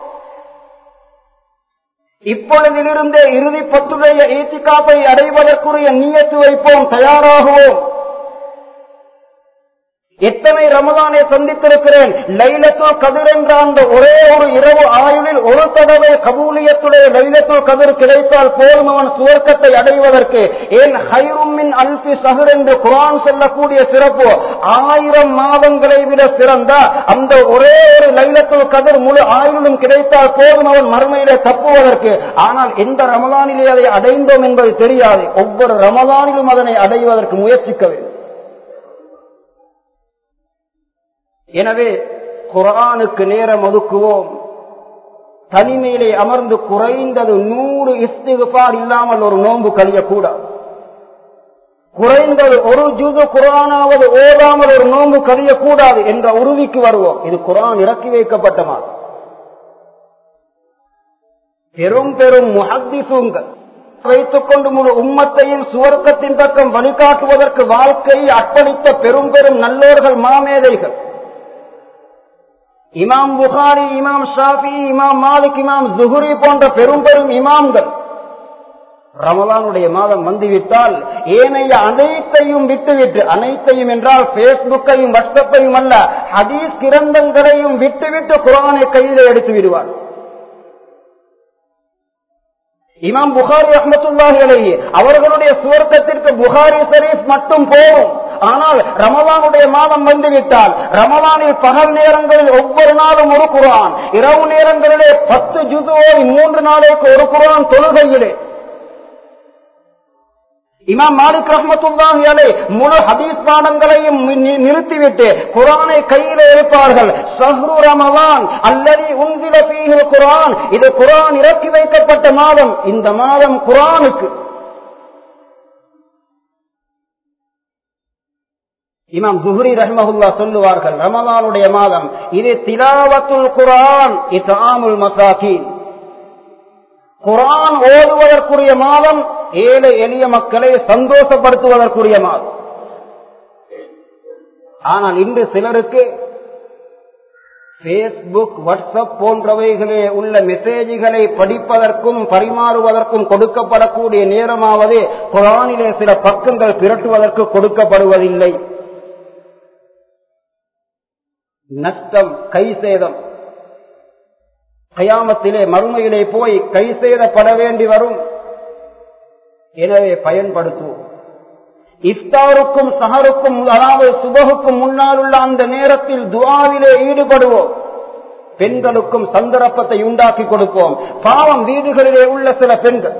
இப்பொழுதிலிருந்தே இறுதி பத்துடைய ஈத்திகாப்பை அடைவதற்குரிய நீயத்து வைப்போம் தயாராகுவோம் எத்தனை ரமதானை சந்தித்திருக்கிறேன் லைலத்தோ கதிர் என்ற அந்த ஒரே ஒரு இரவு ஆயுளில் ஒரு தடவை கபூலியத்துடைய லைலத்தோ கதிர் கிடைத்தால் போதும் அவன் சுவர்க்கத்தை அடைவதற்கு ஏன் ஹைருமின் அல்பி சஹர் என்று குரான் சொல்லக்கூடிய சிறப்பு ஆயிரம் மாதங்களை விட சிறந்த அந்த ஒரே ஒரு லைலத்தோ கதிர் முழு ஆயுளும் கிடைத்தால் போதும் அவன் மறுமையிலே தப்புவதற்கு ஆனால் எந்த ரமதானிலே அதை அடைந்தோம் என்பது தெரியாது ஒவ்வொரு ரமதானிலும் அதனை அடைவதற்கு முயற்சிக்க வேண்டும் எனவே குரானுக்கு நேரம் ஒதுக்குவோம் தனிமையிலே அமர்ந்து குறைந்தது நூறு இஸ்திகுபார் இல்லாமல் ஒரு நோன்பு கழியக்கூடாது குறைந்தது ஒரு ஜுது குரானாவது ஓதாமல் ஒரு நோன்பு கழியக்கூடாது என்ற உறுதிக்கு வருவோம் இது குரான் இறக்கி வைக்கப்பட்ட மாதிரி பெரும் பெரும் முஹத்திசுங்கள் வைத்துக் கொண்டு முழு உம்மத்தையும் சுவர்க்கத்தின் பக்கம் வழிகாட்டுவதற்கு வாழ்க்கையை அர்ப்பணித்த பெரும் பெரும் நல்லோர்கள் மாமேதைகள் இமாம் புகாரி இமாம் ஷாஃபி இமாம் மாலிக் இமாம் ஜுஹுரி போன்ற பெரும் பெரும் இமாம்கள் ரமலானுடைய மாதம் வந்துவிட்டால் ஏனைய அனைத்தையும் விட்டுவிட்டு அனைத்தையும் என்றால் பேஸ்புக்கையும் வாட்ஸ்அப்பையும் அல்ல ஹதீஸ் கிரந்தங்களையும் விட்டுவிட்டு குரானை கையில எடுத்து விடுவார் இமாம் புகாரி அஹமத்துல்லாஹி அலைஹி அவர்களுடைய சுவர்க்கத்திற்கு புகாரி ஷரீஃப் மட்டும் போகும் ஆனால் ரமலானுடைய மாதம் வந்துவிட்டால் ரமலானில் பகல் நேரங்களில் ஒவ்வொரு நாளும் ஒரு குரான் இரவு நேரங்களிலே பத்து ஜுதுவோய் மூன்று நாளைக்கு ஒரு குரான் தொழுகையிலே இமாம் மாலிக் ரஹமத்துல்லாஹி அலை முழு ஹதீஸ் பாடங்களையும் நிறுத்திவிட்டு குரானை கையில் இருப்பார்கள் சஹ்ரு ரமலான் அல்லது உந்தில பீஹில் குரான் இது குரான் இறக்கி வைக்கப்பட்ட மாதம் இந்த மாதம் குரானுக்கு இமாம் ஜுஹரி ரஹ்மஹுல்லா சொல்லுவார்கள் ரமலானுடைய மாதம் இது திலாவத்துல் குரான் இத்தாமுல் மசாகீன் குரான் ஓதுவதற்குரிய மாதம் ஏழை எளிய மக்களை சந்தோஷப்படுத்துவதற்குரிய மாதம் ஆனால் இன்று சிலருக்கு பேஸ்புக் வாட்ஸ்அப் போன்றவைகளே உள்ள மெசேஜ்களை படிப்பதற்கும் பரிமாறுவதற்கும் கொடுக்கப்படக்கூடிய நேரமாவது குரானிலே சில பக்கங்கள் பிரட்டுவதற்கு கொடுக்கப்படுவதில்லை நஷ்டம் கை சேதம் கயாமத்திலே மறுமையிலே போய் கை சேதப்பட வேண்டி வரும் எனவே பயன்படுத்துவோம் இஃப்தாருக்கும் சஹருக்கும் அதாவது சுபகுக்கும் முன்னால் உள்ள அந்த நேரத்தில் துவாவிலே ஈடுபடுவோம் பெண்களுக்கும் சந்தர்ப்பத்தை உண்டாக்கி கொடுப்போம் பாவம் வீடுகளிலே உள்ள சில பெண்கள்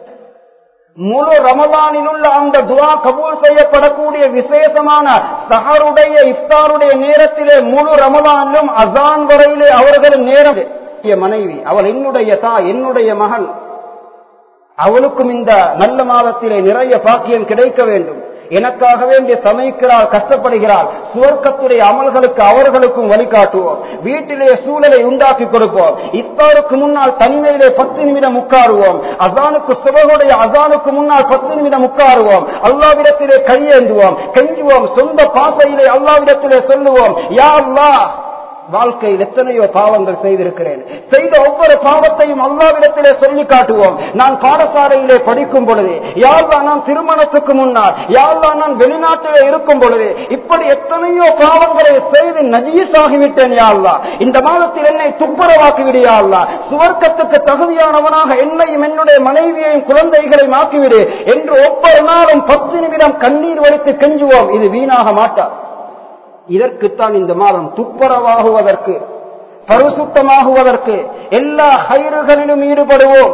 முழு ரமலானில் உள்ள அந்த துவா கபூல் செய்யப்படக்கூடிய விசேஷமான சஹருடைய இஃப்தாருடைய நேரத்திலே முழு ரமலானிலும் அசான் வரையிலே அவர்கள் நேரம் மனைவி அவள் என்னுடைய தாய் என்னுடைய மகன் அவளுக்கும் இந்த நல்ல மாதத்திலே நிறைய பாக்கியம் கிடைக்க வேண்டும் எனக்காக வேண்டிய சமைக்கிறாள் கஷ்டப்படுகிறாள் சுவர்க்கத்துடைய அமல்களுக்கு அவர்களுக்கும் வழிகாட்டுவோம் வீட்டிலே சூழலை உண்டாக்கி கொடுப்போம் இஃப்தாருக்கு முன்னால் தனிமையிலே பத்து நிமிடம் உட்காருவோம் அசானுக்கு சுபகுடைய அசானுக்கு முன்னால் பத்து நிமிடம் உட்காருவோம் அல்லாவிடத்திலே கையேந்துவோம் கெஞ்சுவோம் சொந்த பாசையிலே அல்லாவிடத்திலே சொல்லுவோம் யா அல்லா வாழ்க்கையில் எத்தனையோ பாவங்கள் செய்திருக்கிறேன் செய்த ஒவ்வொரு பாவத்தையும் அல்லாவிடத்திலே சொல்லி காட்டுவோம் நான் பாடசாலையிலே படிக்கும் பொழுது யாழ்லா நான் திருமணத்துக்கு முன்னால் யாழ்லா நான் வெளிநாட்டிலே இருக்கும் பொழுது இப்படி எத்தனையோ பாவங்களை செய்து நஜீஸ் ஆகிவிட்டேன் யாழ்லா இந்த மாதத்தில் என்னை துப்புரவாக்கி விடியாள்லா சுவர்க்கத்துக்கு தகுதியானவனாக என்னையும் என்னுடைய மனைவியையும் குழந்தைகளையும் ஆக்கிவிடு என்று ஒவ்வொரு நாளும் பத்து நிமிடம் கண்ணீர் வடித்து கெஞ்சுவோம் இது வீணாக மாட்டார் இதற்குத்தான் இந்த மாதம் துப்புரவாகுவதற்கு பரிசுத்தமாகுவதற்கு எல்லா ஹைறுகளிலும் ஈடுபடுவோம்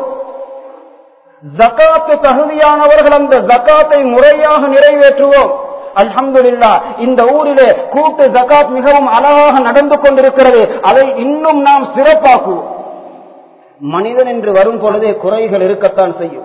ஜக்காத்து தகுதியானவர்கள் அந்த ஜக்காத்தை முறையாக நிறைவேற்றுவோம் அல்ஹம்துலில்லா இந்த ஊரிலே கூட்டு ஜக்காத் மிகவும் அழகாக நடந்து கொண்டிருக்கிறது அதை இன்னும் நாம் சிறப்பாக்குவோம் மனிதன் என்று வரும் பொழுதே குறைகள் இருக்கத்தான் செய்யும்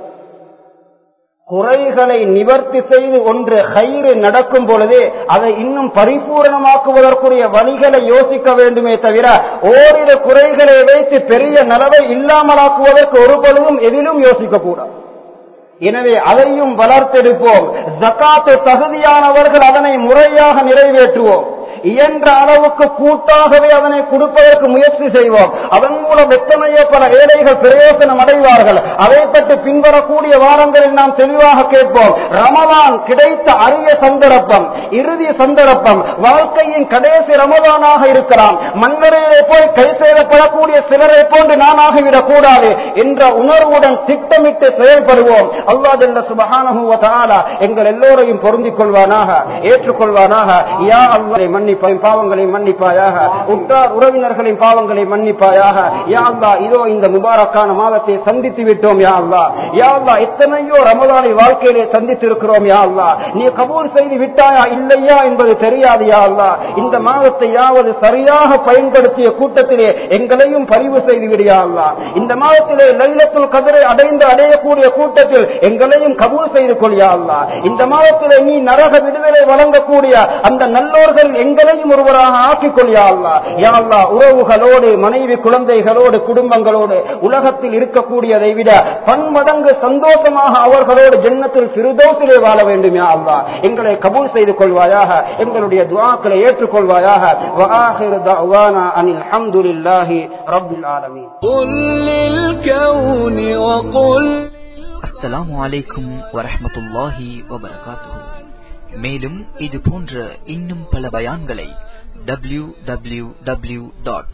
குறைகளை நிவர்த்தி செய்து ஒன்று கயிறு நடக்கும் பொழுதே அதை இன்னும் பரிபூரணமாக்குவதற்குரிய வழிகளை யோசிக்க வேண்டுமே தவிர ஓரிரு குறைகளை வைத்து பெரிய நலவை இல்லாமலாக்குவதற்கு ஒரு பொழுதும் எதிலும் யோசிக்க கூடாது எனவே அதையும் வளர்த்தெடுப்போம் ஜக்காத்து தகுதியானவர்கள் அதனை முறையாக நிறைவேற்றுவோம் இயன்ற அளவுக்கு கூட்டாகவே அதனை கொடுப்பதற்கு முயற்சி செய்வோம் அதன் மூலம் எத்தனையோ பல ஏழைகள் பிரயோசனம் அடைவார்கள் அதை பற்றி பின்வரக்கூடிய வாரங்களில் நாம் தெளிவாக கேட்போம் ரமலான் கிடைத்த அரிய சந்தர்ப்பம் இறுதி சந்தர்ப்பம் வாழ்க்கையின் கடைசி ரமலானாக இருக்கலாம் மன்னரையிலே போய் கை செய்யப்படக்கூடிய சிலரை போன்று நானாகிவிடக் கூடாது என்ற உணர்வுடன் திட்டமிட்டு செயல்படுவோம் அல்லா ஜல்ல சுபஹானஹு வ தஆலா எங்கள் எல்லோரையும் பொருந்திக் கொள்வானாக ஏற்றுக்கொள்வானாக யா அல்லாஹ் மன்னிப்பாய் பாவங்களை மன்னிப்பாயாக உற்றார் உறவினர்களின் பாவங்களை மன்னிப்பாயாக யா அல்லாஹ் இதோ இந்த முபாரக்கான மாதத்தை சந்தித்து விட்டோம் யா அல்லாஹ் யா அல்லாஹ் எத்தனையோ ரமலானை வாழ்க்கையிலே சந்தித்திருக்கிறோம் யா அல்லாஹ் நீ கபூல் செய்து விட்டாயா இல்லையா என்பது தெரியாது யா அல்லாஹ் இந்த மாதத்தை யாவது சரியாக பயன்படுத்திய கூட்டத்திலே எங்களையும் பதிவு செய்து விடியா அல்லாஹ் இந்த மாதத்திலே லைலத்துல் கதிரை அடைந்து அடையக்கூடிய கூட்டத்தில் எங்களையும் கபூல் செய்து கொள்ளியா அல்லாஹ் இந்த மாதத்திலே நீ நரக விடுதலை வழங்கக்கூடிய அந்த நல்லோர்கள் எங்களையும் ஒருவராக ஆக்கிக் கொள்ளியா அல்லாஹ் யா அல்லாஹ் உறவுகளோடு மனைவி குழந்தைகளோடு குடும்பங்களோடு உலகத்தில் இருக்கக்கூடியதை விட பன்மடங்கு சந்தோஷமாக அவர்களோடு ஜென்னத்தில் சிறுதோசிலே வாழ வேண்டும் யா அல்லாஹ் எங்களை கபூல் செய்து கொள்வாயாக எங்களுடைய துஆக்களை ஏற்றுக்கொள்வாயாக وآخر دعوانا أن الحمد لله رب العالمين قل للكون وقل அஸ்ஸலாமு அலைக்கும் வரஹ்மத்துல்லாஹி வபரகாத்துஹு மேலும் இது போன்ற இன்னும் பல பயான்களை W W W dot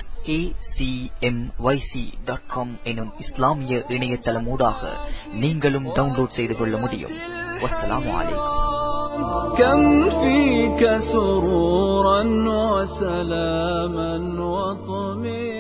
dot com எனும் இஸ்லாமிய இணையதளமூடாக நீங்களும் டவுன்லோட் செய்து கொள்ள முடியும் வஸ்ஸலாமு அலைக்கும் كم فيك سرورا وسلاما وطمئنا